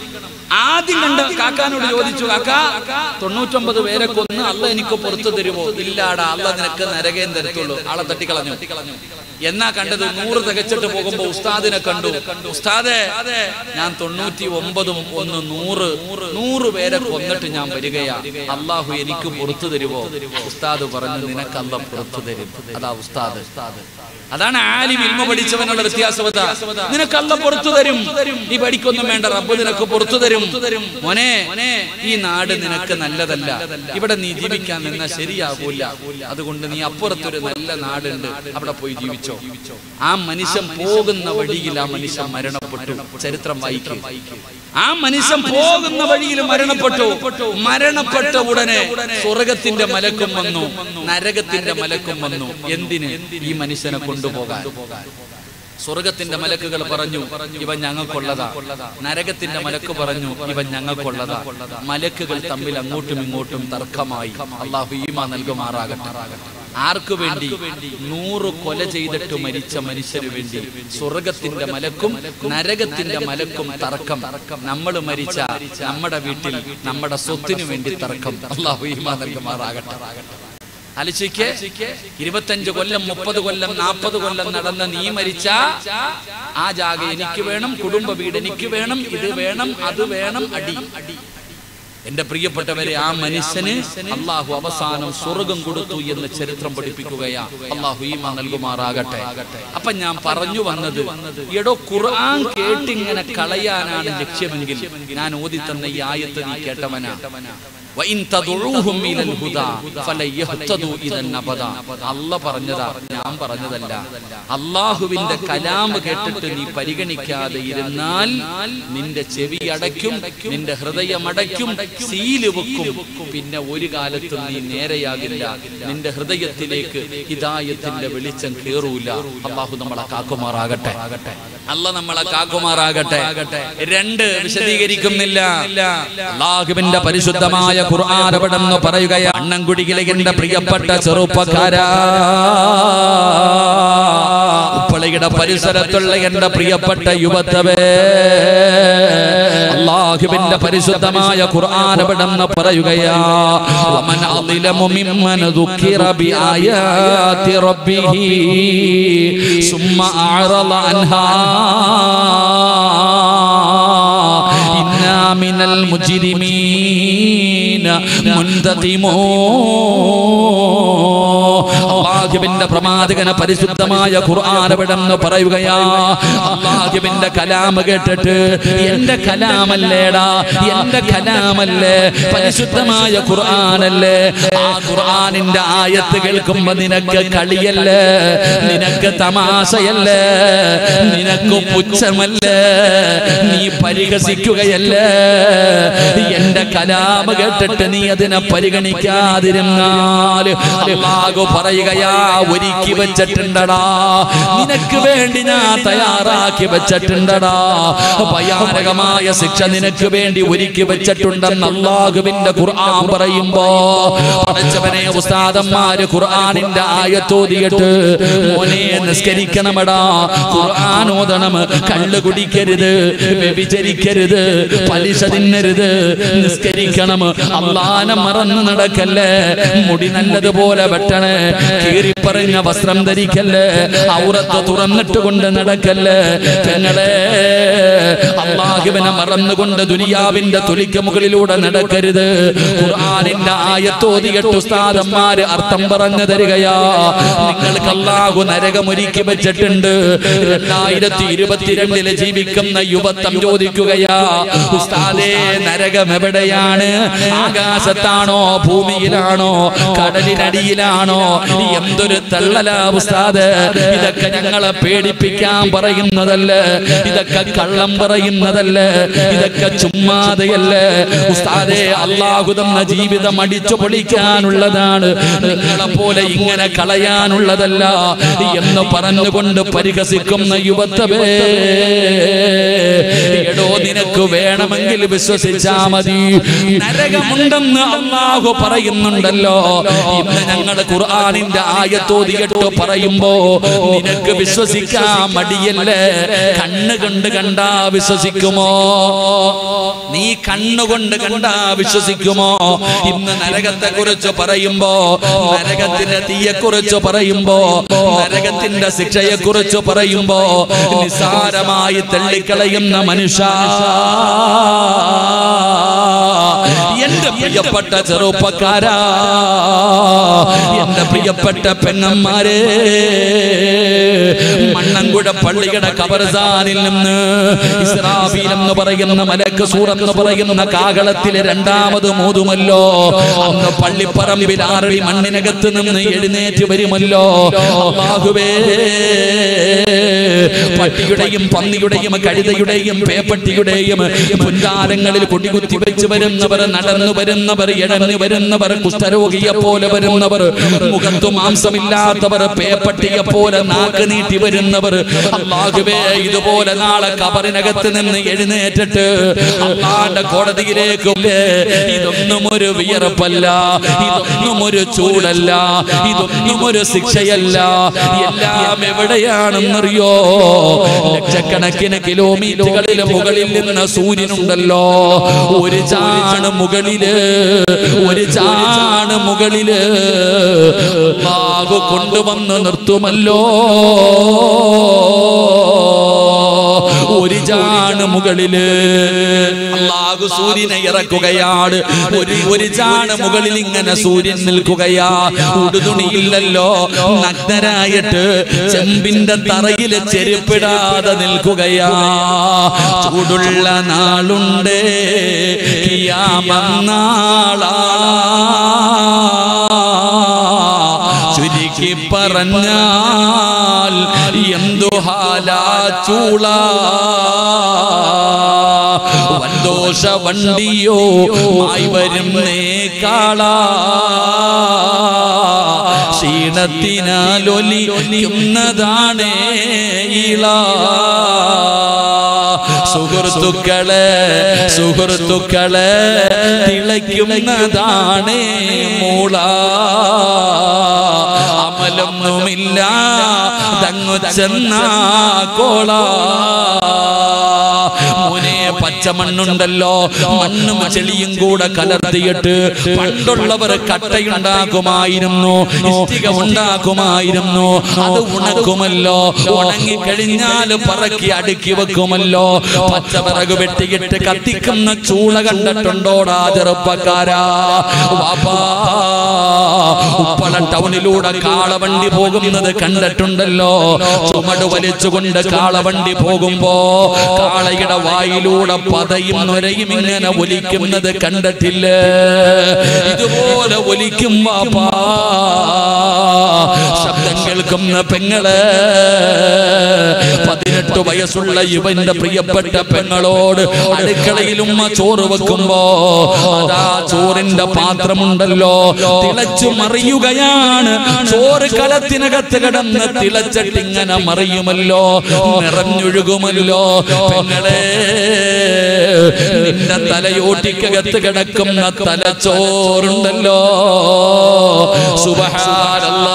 ആദ്യം കണ്ട കാക്കാനോട് ചോദിച്ചു കാക്ക തൊണ്ണൂറ്റൊമ്പത് പേരെ കൊന്ന് അല്ല എനിക്ക് പുറത്തു തരുമോ ഇല്ലാടാ അല്ല നിനക്ക് നരകേം തരത്തുള്ളൂ ആളെ തട്ടിക്കളഞ്ഞു എന്നാ കണ്ടത് നൂറ് തികച്ചിട്ട് പോകുമ്പോ ഉസ്താദിനെ കണ്ടു ഉസ്താദെ ഞാൻ തൊണ്ണൂറ്റി ഒമ്പതും ഒന്ന് നൂറ് നൂറ് പേരെ കൊന്നിട്ട് ഞാൻ വരികയാ അള്ളാഹു എനിക്ക് പുറത്തു തരുമോ ഉസ്താദ് പറഞ്ഞു നിനക്ക് അല്ല പുറത്തു തരും അതാ ഉസ്താദ് അതാണ് ആലിം ഇൽമ പഠിച്ചവനുള്ള വ്യത്യാസവത നിനക്ക് അല്ല പുറത്തു തരും നീ പഠിക്കൊന്നും വേണ്ട റബ്ബ് നിനക്ക് പുറത്തു തരും മോനെ ഈ നാട് നിനക്ക് നല്ലതല്ല ഇവിടെ നീ ജീവിക്കാൻ നിന്നാ ശരിയാകൂല അതുകൊണ്ട് നീ അപ്പുറത്തൊരു നല്ല നാടുണ്ട് അവിടെ പോയി ജീവിച്ചോ ആ മനുഷ്യൻ പോകുന്ന വഴിയിൽ ആ മനുഷ്യൻ മരണപ്പെട്ടു ചരിത്രം വായിക്കും ആ മനുഷ്യൻ പോകുന്ന വഴിയിൽ മരണപ്പെട്ടു മരണപ്പെട്ട ഉടനെ സ്വർഗത്തിന്റെ മലക്കും വന്നു നരകത്തിന്റെ മലക്കും വന്നു എന്തിന് ഈ മനുഷ്യനെ കൊണ്ടുപോകാൻ സ്വർഗത്തിന്റെ മലക്കുകൾ പറഞ്ഞു ഇവൻ ഞങ്ങൾക്കുള്ളതാ നരകത്തിന്റെ മലക്ക് പറഞ്ഞു ഇവൻ ഞങ്ങൾക്കുള്ളതാ മലക്കുകൾ തമ്മിൽ അങ്ങോട്ടും ഇങ്ങോട്ടും തർക്കമായി അള്ളാഹു ഈമ നൽകുമാറാകട്ടെ ആർക്കു വേണ്ടി നൂറ് കൊല ചെയ്തിട്ട് മരിച്ച മനുഷ്യന് വേണ്ടി സ്വർഗത്തിന്റെ മലക്കും നരകത്തിന്റെ മലക്കും തർക്കം നമ്മൾ മരിച്ച നമ്മുടെ വീട്ടിൽ നമ്മുടെ സ്വത്തിനു വേണ്ടി തർക്കം അള്ളാഹു ഈമ നൽകുമാറാകട്ടെ അലിശയ്ക്ക് ഇരുപത്തഞ്ച് കൊല്ലം മുപ്പത് കൊല്ലം നാൽപ്പത് കൊല്ലം നടന്ന നീ മരിച്ച ആ ജാഗ എനിക്ക് വേണം കുടുംബ വീട് എനിക്ക് വേണം ഇത് വേണം അത് വേണം അടി എന്റെ പ്രിയപ്പെട്ടവരെ ആ മനുഷ്യന് അള്ളാഹു അവസാനം സ്വർഗം കൊടുത്തു എന്ന് ചരിത്രം പഠിപ്പിക്കുകയാ അള്ളാഹു ഈമ നൽകുമാറാകട്ടെ അപ്പൊ ഞാൻ പറഞ്ഞു വന്നത് എടോ ഖുർആൻ കേട്ടിങ്ങനെ കളയാനാണ് ലക്ഷ്യമെങ്കിൽ ഞാൻ ഓതി തന്ന ഈ ആയത്ത് നീ കേട്ടവനാ വഇൻ തദുഊഹും ഇലൽ ഹുദാ ഫലയഹ്തദു ഇദൻ അബദ അല്ല പറഞ്ഞതാ ഞാൻ പറഞ്ഞതല്ല അള്ളാഹുവിന്റെ കലാം കേട്ടിട്ട് നീ പരിഗണിക്കാതെ ഇരുന്നാൽ നിന്റെ ചെവി അടയ്ക്കും നിന്റെ ഹൃദയം അടയ്ക്കും സീല് വെക്കും പിന്നെ ഒരു കാലത്തും നീ നേരെയാകില്ല നിന്റെ ഹൃദയത്തിലേക്ക് ഹിദായത്തിന്റെ വെളിച്ചം കേറൂല അള്ളാഹു നമ്മളെ കാക്കുമാറാകട്ടെ അല്ല നമ്മളെ കാക്കുമാറാകട്ടെ രണ്ട് വിശദീകരിക്കുന്നില്ല അള്ളാഹുവിന്റെ പരിശുദ്ധമായ ഖുർആൻ അവിടെന്ന് പറയുകയാണ് അണ്ണൻകുടിയിലെ എന്റെ പ്രിയപ്പെട്ട ചെറുപ്പക്കാരാ ഉപ്പളയുടെ പരിസരത്തുള്ള എന്റെ പ്രിയപ്പെട്ട യുവത്തവേ അള്ളാഹുവിന്റെ പരിശുദ്ധമായ ഖുർആൻ അവിടെന്ന് പറയുകയാ വമൻ അളിലമു മിമ്മൻ ദുഃഖിറ ബിആയാതി റബ്ബിഹി സുമ്മ അഅറള അൻഹാ ഇന്നാ മിനൽ മുജ്രിമീന മുൻതഖിമൂ അള്ളാഹുവിന്റെ പ്രമാദകന പരിശുദ്ധമായ ഖുർആൻ എവിടെന്ന് പറയുകയാ അള്ളാഹുവിന്റെ കലാം കേട്ടിട്ട് എന്റെ കലാമല്ലേടാ എന്റെ കലാമല്ലേ പരിശുദ്ധമായ ഖുർആനല്ലേ ആ ഖുർആനിന്റെ ആയത്ത് കേൾക്കുമ്പോ നിനക്ക് കളിയല്ലേ നിനക്ക് തമാശയല്ലേ നിനക്ക് പുച്ഛമല്ലേ നീ പരിഹസിക്കുകയല്ലേ എന്റെ കലാമ കേട്ടിട്ട് നീ അതിനെ പരിഗണിക്കാതിരുന്നാൽ അള്ളാഹു പറയുകയാ ഒരുക്കി വെച്ചിട്ടുണ്ടടാ നിനക്ക് വേണ്ടി ഞാൻ തയ്യാറാക്കി വെച്ചിട്ടുണ്ടടാ ഭയാനകമായ ശിക്ഷ നിനക്ക് വേണ്ടി ഒരുക്കി വെച്ചിട്ടുണ്ടെന്ന് അള്ളാഹുവിന്റെ ഖുർആൻ പറയുമ്പോ പഠിച്ചവനെ ഉസ്താദന്മാര് ഖുർആനിന്റെ ആയത്തോതിയിട്ട് മോനെ നിസ്കരിക്കണമടാ ഖുർആൻ ഓതണം കള്ള് കുടിക്കരുത് വ്യഭിചരിക്കരുത് പലിശ തിന്നരുത് നിസ്കരിക്കണം അള്ളാനെ മറന്നു നടക്കല്ലേ മുടി നല്ലതുപോലെ വെട്ടണേ കീറിപ്പറഞ്ഞ വസ്ത്രം ധരിക്കല്ലേ ഔറത്ത് തുറന്നിട്ട് കൊണ്ട് നടക്കല്ലേ പെങ്ങളെ അള്ളാഹുവിനെ മറന്നുകൊണ്ട് ദുനിയാവിന്റെ തുലിക്ക് മുകളിലൂടെ നടക്കരുത് ഖുർആനിന്റെ ആയത്തോതിയിട്ട് ഉസ്താദന്മാര് അർത്ഥം പറഞ്ഞു തരികയാ നിങ്ങൾക്ക് അള്ളാഹു നരകമൊരുക്കി വെച്ചിട്ടുണ്ട് രണ്ടായിരത്തി ഇരുപത്തിരണ്ടില് ജീവിക്കുന്ന യുവത്വം ചോദിക്കുകയാ ഉസ്താദേ നരകം എവിടെയാണ് ആകാശത്താണോ ഭൂമിയിലാണോ കടലിനടിയിലാണോ എന്ത് എന്തൊരു തള്ളലാ ഉസ്താദ് ഇതൊക്കെ ഞങ്ങളെ പേടിപ്പിക്കാൻ പറയുന്നതല്ല ഇതൊക്കെ കള്ളം പറയുന്നതല്ല ഇതൊക്കെ ചുമ്മാതെയല്ല ഉസ്താദെ അള്ളാഹു തന്ന ജീവിതം അടിച്ചു പൊളിക്കാനുള്ളതാണ് നിങ്ങളെ പോലെ ഇങ്ങനെ കളയാനുള്ളതല്ല എന്ന് പറഞ്ഞുകൊണ്ട് പരിഹസിക്കുന്ന യുവത്വേ എടോ നിനക്ക് വേണമെങ്കിൽ വിശ്വസിച്ചാ മതി നരകമുണ്ടെന്ന് അള്ളാഹു പറയുന്നുണ്ടല്ലോ ഇന്ന് ഞങ്ങൾ ഖുർആാനിന്റെ ആയത്തോതിയിട്ട് പറയുമ്പോ നിനക്ക് വിശ്വസിക്കാൻ മടിയല്ലേ കണ്ണ് കണ്ട് കണ്ടാ വിശ്വസിക്കുമോ നീ കണ്ണുകൊണ്ട് കണ്ടാ വിശ്വസിക്കുമോ ഇന്ന് നരകത്തെ കുറിച്ച് പറയുമ്പോ നരകത്തിന്റെ തീയെ കുറിച്ച് പറയുമ്പോ നരകത്തിന്റെ ശിക്ഷയെ കുറിച്ച് പറയുമ്പോ നിസാരമായി തള്ളിക്കളയുന്ന മനുഷ്യ എന്റെ പ്രിയപ്പെട്ട ചെറുപ്പക്കാരാ എന്റെ പ്രിയപ്പെട്ട പെങ്ങന്മാരെ മണ്ണങ്കുഴ പള്ളിയുടെ കബർസാനിൽ നിന്ന് ഇസ്രാഫീൽ എന്ന് പറയുന്ന മലക്ക് സൂറെന്ന് പറയുന്ന കാകളത്തിലെ രണ്ടാമത് മൂതുമല്ലോ അന്ന് പള്ളിപ്പറമ്പിൽ ആറടി മണ്ണിനകത്ത് നിന്ന് എഴുന്നേറ്റ് വരുമല്ലോ അല്ലാഹുവേ പട്ടിയുടെയും പന്നിയുടെയും കഴുതയുടെയും പേപ്പട്ടിയുടെയും പുൻകാരങ്ങളിൽ കൊടികുത്തി വെച്ച് വരുന്നവർ നടന്നു വരുന്നവർ ഇഴഞ്ഞു വരുന്നവർ കുഷ്ഠരോഗിയെ പോലെ വരുന്നവർ മുഖത്തു മാംസമില്ലാത്തവർ പേപ്പട്ടിയെ പോലെ നാക്ക് നീട്ടി വരുന്നവർ അള്ളാഹുവേ ഇതുപോലെ നാളെ കബറിനകത്ത് നിന്ന് എഴുന്നേറ്റിട്ട് അള്ളാന്റെ കോടതിയിലേക്ക് ഇതൊന്നും ഒരു വിയർപ്പല്ല ഇതൊന്നും ഒരു ചൂടല്ല ഇതൊന്നും ഒരു ശിക്ഷയല്ല എല്ലാം എവിടെയാണെന്നറിയോ ലക്ഷക്കണക്കിന് കിലോമീറ്ററുകളിൽ മുകളിൽ നിന്ന് സൂര്യനുണ്ടല്ലോ ഒരു ചാണ് മുകളില് ഒരു ചാണ് മുകളില് ബാബു കൊണ്ടുവന്ന് നിർത്തുമല്ലോ ഒരു ചാണ് മുകളില് അള്ളാഹു സൂര്യനെ ഇറക്കുകയാണ് ഒരു ഒരു ചാണ് മുകളിൽ ഇങ്ങനെ സൂര്യൻ നിൽക്കുകയാ ഉടുതുണിയില്ലല്ലോ നഗ്നരായിട്ട് ചെമ്പിന്റെ തറയില് ചെരുപ്പിടാതെ നിൽക്കുകയാ ചൂടുള്ള നാളുണ്ട് കിയാമന്നാളാ ചുരുക്കി പറഞ്ഞാൽ എന്തു ഹാലാ ചൂള വന്തോഷ വണ്ടിയോ ആയി വരുന്നേ കാളാ ക്ഷീണത്തിനാലൊലിക്കുന്നതാണേ ഇള സുഹൃത്തുക്കളെ സുഹൃത്തുക്കളെ തിളയ്ക്കുന്നതാണ് മൂള അമലൊന്നുമില്ല തങ്ങു ചെന്ന കോള മോനെ പച്ചമണ്ണുണ്ടല്ലോ മണ്ണും ചെളിയും കൂടെ കലർത്തിയിട്ട് പണ്ടുള്ളവർ കട്ടയുണ്ടാക്കുമായിരുന്നു ഇഷ്ടിക ഉണ്ടാക്കുമായിരുന്നു അത് ഉണക്കുമല്ലോ ഉണങ്ങിക്കഴിഞ്ഞാൽ പറക്കി അടുക്കി വെക്കുമല്ലോ പച്ചവിറക് വെട്ടിയിട്ട് കത്തിക്കുന്ന ചൂള കണ്ടിട്ടുണ്ടോടാ ചെറുപ്പക്കാരാ വാപ്പാ ഉപ്പള ടൗണിലൂടെ കാളവണ്ടി പോകുന്നത് കണ്ടിട്ടുണ്ടല്ലോ ചുമട് വലിച്ചുകൊണ്ട് കാളവണ്ടി പോകുമ്പോ കാളയുടെ വായിലൂടെ പതയും നൊരയും ഇങ്ങനെ ഒലിക്കുന്നത് കണ്ടിട്ടില്ല ഇതുപോലെ ഒലിക്കും വാപ്പാ ശബ്ദം കേൾക്കുന്ന പെങ്ങള് പതിനെട്ട് വയസ്സുള്ള ഇവന്റെ പ്രിയപ്പെട്ട പെങ്ങളോട് അടുക്കളയിൽ ഉമ്മ ചോറ് വെക്കുമ്പോ അതാ ചോറിന്റെ പാത്രമുണ്ടല്ലോ തിളച്ചു മറിയുകയാണ് ചോറ് കലത്തിനകത്ത് കിടന്ന് തിളച്ചിട്ടിങ്ങനെ മറിയുമല്ലോ നിറഞ്ഞൊഴുകുമല്ലോ പെങ്ങളെ നിന്റെ തലയോട്ടിക്കകത്ത് കിടക്കുന്ന തലച്ചോറുണ്ടല്ലോ സുബഹാനല്ലാ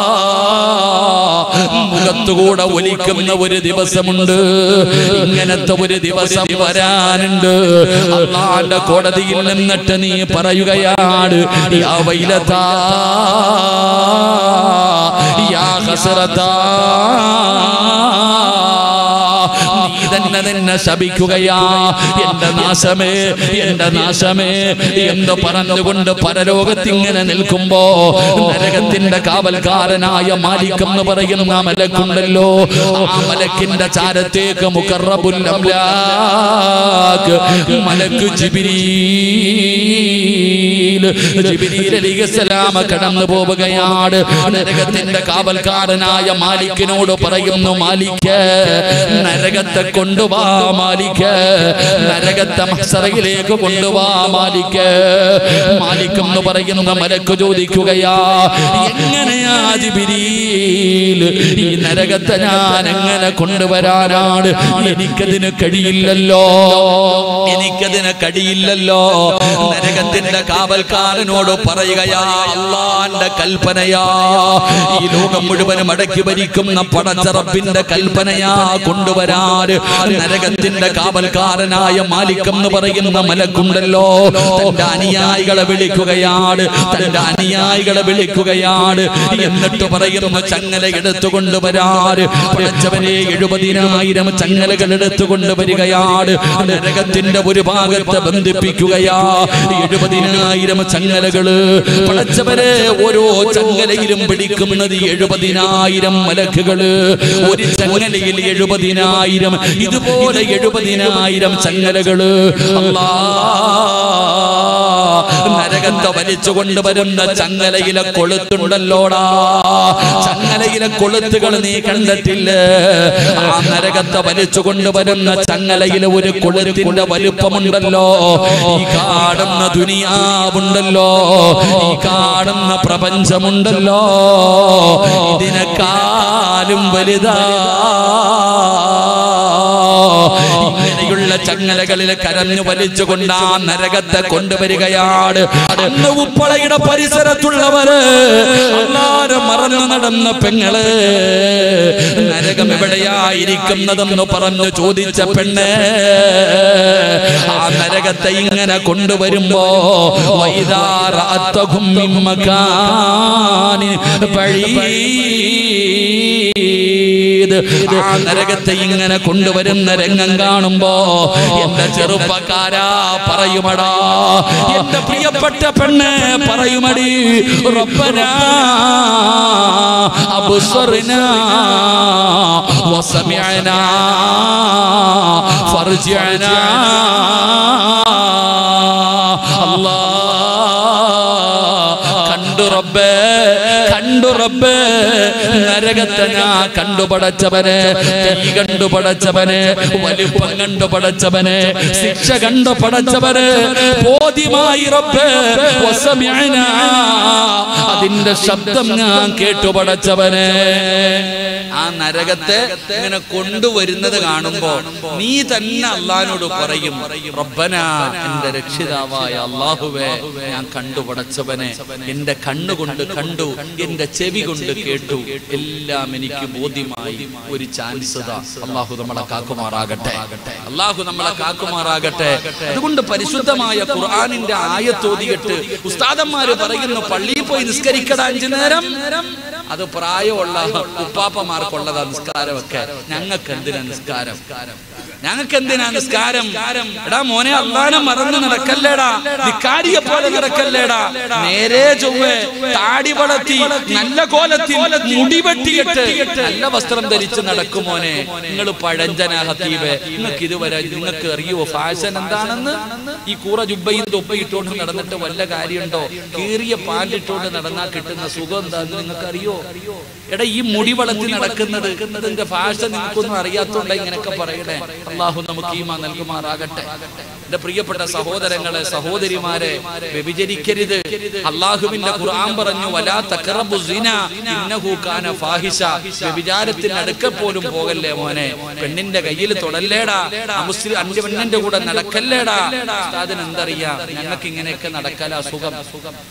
മുഖത്തുകൂടെ ഒലിക്കുന്ന ഒരു ദിവസമുണ്ട് ഇങ്ങനത്തെ ഒരു ദിവസം വരാനുണ്ട് അള്ളാന്റെ കോടതിയിൽ നിന്നിട്ട് നീ പറയുകയാണ് യാ വൈലതാ യാ ഹസറതാ നീ തന്നെ നിന്നെ ശപിക്കുകയാ എന്റെ നാശമേ എന്റെ നാശമേ എന്ന് പറഞ്ഞുകൊണ്ട് പരലോകത്തിങ്ങനെ നിൽക്കുമ്പോ നരകത്തിന്റെ കാവൽക്കാരനായ മാലിക് എന്ന് പറയുന്ന മലക്കുണ്ടല്ലോ ആ മലക്കിന്റെ ചാരത്തേക്ക് മുക്കറബുൽ അംലാക്ക് മലക്ക് ജിബിരീൽ ജിബിരീൽ അലിഹസ്സലാമ കടന്നു പോവുകയാണ് നരകത്തിന്റെ കാവൽക്കാരനായ മാലിക്കിനോട് പറയുന്നു മാലിക്ക് നരകത്തെ കൊണ്ടുവാ മാലിക്ക് നരകത്തെ മഹ്സറയിലേക്ക് കൊണ്ടുവാ മാലിക്ക് മാലിക് എന്ന് പറയുന്ന മലക്ക് ചോദിക്കുകയാ എങ്ങനെയാ ജിബിരീൽ ഈ നരകത്തെ ഞാൻ എങ്ങനെ കൊണ്ടുവരാനാണ് എനിക്കതിന് കഴിയില്ലല്ലോ എനിക്കതിന് കഴിയില്ലല്ലോ നരകത്തിന്റെ കാവൽക്കാരനോട് പറയുകയാ അള്ളാന്റെ കൽപ്പനയാ ഈ ലോകം മുഴുവനും അടക്കി ഭരിക്കുന്ന പടച്ചറപ്പിന്റെ കൽപ്പനയാ കൊണ്ടുവരാൻ നരകത്തിന്റെ കാവൽക്കാരനായ മാലികം എന്ന് പറയുന്ന മലക്കുണ്ടല്ലോ തന്റെ അനുയായികളെ വിളിക്കുകയാണ് തന്റെ അനുയായികളെ വിളിക്കുകയാണ് എന്നിട്ട് പറയുന്ന ചങ്ങല എടുത്തുകൊണ്ട് വരാറ് പടച്ചവനെ എഴുപതിനായിരം ചങ്ങലകൾ എടുത്തുകൊണ്ട് വരികയാണ് നരകത്തിന്റെ ഒരു ഭാഗത്ത് ബന്ധിപ്പിക്കുകയാ എഴുപതിനായിരം ചങ്ങലകള് പടച്ചവരെ ഓരോ ചങ്ങലയിലും പിടിക്കുന്നത് എഴുപതിനായിരം മലക്കുകള് ഒരു ചങ്ങലയിൽ എഴുപതിനായിരം ഇതുപോലെ എഴുപതിനായിരം ചങ്ങലകള് അല്ലാ നരകത്തെ വലിച്ചു കൊണ്ടുവരുന്ന ചങ്ങലയിലെ കൊളുത്തുണ്ടല്ലോടാ ചങ്ങലയിലെ കൊളുത്തുകൾ നീ കണ്ടിട്ടില്ല ആ നരകത്തെ വലിച്ചു കൊണ്ടുവരുന്ന ചങ്ങലയിലെ ഒരു കൊളുത്തിന്റെ വലുപ്പമുണ്ടല്ലോ ഈ കാണുന്ന ദുനിയാവുണ്ടല്ലോ ഈ കാണുന്ന പ്രപഞ്ചമുണ്ടല്ലോ ഇതിനെക്കാലും വലുതാ ഇങ്ങനെയുള്ള ചങ്ങലകളിൽ കരഞ്ഞു വലിച്ചുകൊണ്ട് ആ നരകത്തെ കൊണ്ടുവരികയാണ് അന്ന് ഉപ്പളയുടെ പരിസരത്തുള്ളവര് എല്ലാരും മറന്നു നടന്ന പെങ്ങള് നരകം എവിടെയായിരിക്കുന്നതെന്ന് പറഞ്ഞു ചോദിച്ച പെണ്ണ് ആ നരകത്തെ ഇങ്ങനെ കൊണ്ടുവരുമ്പോ വൈതാറത്തകും പഴീത് ആ നരകത്തെ ഇങ്ങനെ കൊണ്ടുവരുന്ന രംഗം കാണുമ്പോ എന്റെ ചെറുപ്പക്കാരാ പറയുമടാ എന്റെ പ്രിയപ്പെട്ട പെണ്ണ് പറയുമടി റബ്ബനാ അബ്സർനാ വസമിഅനാ ഫർജിഅനാ അല്ലാ കണ്ടു റബ്ബേ കണ്ടു റബ്ബേ നരകത്തെ ഞാൻ കണ്ടു പടച്ചവനെ തീ കണ്ടു പടച്ചവനെ വലിപ്പം കണ്ടു പടച്ചവനെ ശിക്ഷ കണ്ടു പടച്ചവനെ ബോധ്യമായി റബ്ബേ വസമിഅനാ. അതിന്റെ ശബ്ദം ഞാൻ കേട്ടു പടച്ചവനെ ആ നരകത്തെ ഇങ്ങനെ കൊണ്ടുവരുന്നത് കാണുമ്പോ നീ തന്നെ അള്ളഹാനോട് പറയും റബ്ബന എന്റെ രക്ഷിതാവായ അള്ളാഹുവേ ഞാൻ കണ്ടു പടച്ചവനെ എന്റെ കണ്ണുകൊണ്ട് കണ്ടു എന്റെ ചെവി കൊണ്ട് കേട്ടു എല്ലാം എനിക്ക് ബോധ്യമായി ഒരു ചാൻസ് അള്ളാഹു നമ്മളെ കാക്കുമാറാകട്ടെ അള്ളാഹു നമ്മളെ കാക്കുമാറാകട്ടെ അതുകൊണ്ട് പരിശുദ്ധമായ ഖുർആാനിന്റെ ആയത്തോതിയിട്ട് ഉസ്താദന്മാര് പറയുന്നു പള്ളിയിൽ പോയി നിസ്കരിക്കട അഞ്ചു നേരം അത് പ്രായമുള്ള ഉപ്പാപ്പമാർക്കുള്ളതാ നിസ്കാരമൊക്കെ ഞങ്ങൾക്ക് എന്തിനാ നിസ്കാരം ഞങ്ങൾക്ക് എന്തിനാ നിസ്കാരം എടാ മോനെ അള്ളാനെ മറന്ന് നടക്കല്ലേടാ ധിക്കാരിയെ പോലെ നടക്കല്ലേടാ നേരെ ചൊവ്വേ താടി വളർത്തി നല്ല കോലത്തിൽ മുടി വെട്ടിയിട്ട് നല്ല വസ്ത്രം ധരിച്ച് നടക്കും മോനെ നിങ്ങൾ പഴഞ്ചന ഹത്തീബ് നിങ്ങൾക്ക് ഇതുവരെ നിങ്ങൾക്ക് അറിയോ ഫാഷൻ എന്താണെന്ന് ഈ കൂറ ജുബയും തൊപ്പയിട്ടുകൊണ്ട് നടന്നിട്ട് വല്ല കാര്യമുണ്ടോ കീറിയ പാലിട്ടുകൊണ്ട് നടന്നാൽ കിട്ടുന്ന സുഖം എന്താന്ന് നിങ്ങൾക്ക് അറിയോ എടാ ഈ മുടി വളർത്തി നടക്കുന്നത് ഇതിന്റെ ഫാഷൻ നിങ്ങൾക്കൊന്നും അറിയാത്തോണ്ട ഇങ്ങനെയൊക്കെ പറയണേ അള്ളാഹു നമുക്ക് ഈമാ നൽകുമാറാകട്ടെ എന്റെ പ്രിയപ്പെട്ട സഹോദരങ്ങളെ സഹോദരിമാരെ വ്യഭിചരിക്കരുത് അള്ളാഹുവിന്റെ ഖുർആൻ പറഞ്ഞു വലാ തഖറബു സിന ഇന്നഹു കാന ഫാഹിഷ വ്യഭിചാരത്തിന് അടുക്ക പോലും പോകല്ലേ മോനെ പെണ്ണിന്റെ കയ്യിൽ തൊടല്ലേടാ മുസ്ലിം അഞ്ച് പെണ്ണിന്റെ കൂടെ നടക്കല്ലേടാ ഉസ്താദിന് എന്തറിയാം ഞങ്ങൾക്ക് ഇങ്ങനെയൊക്കെ നടക്കലാ സുഖം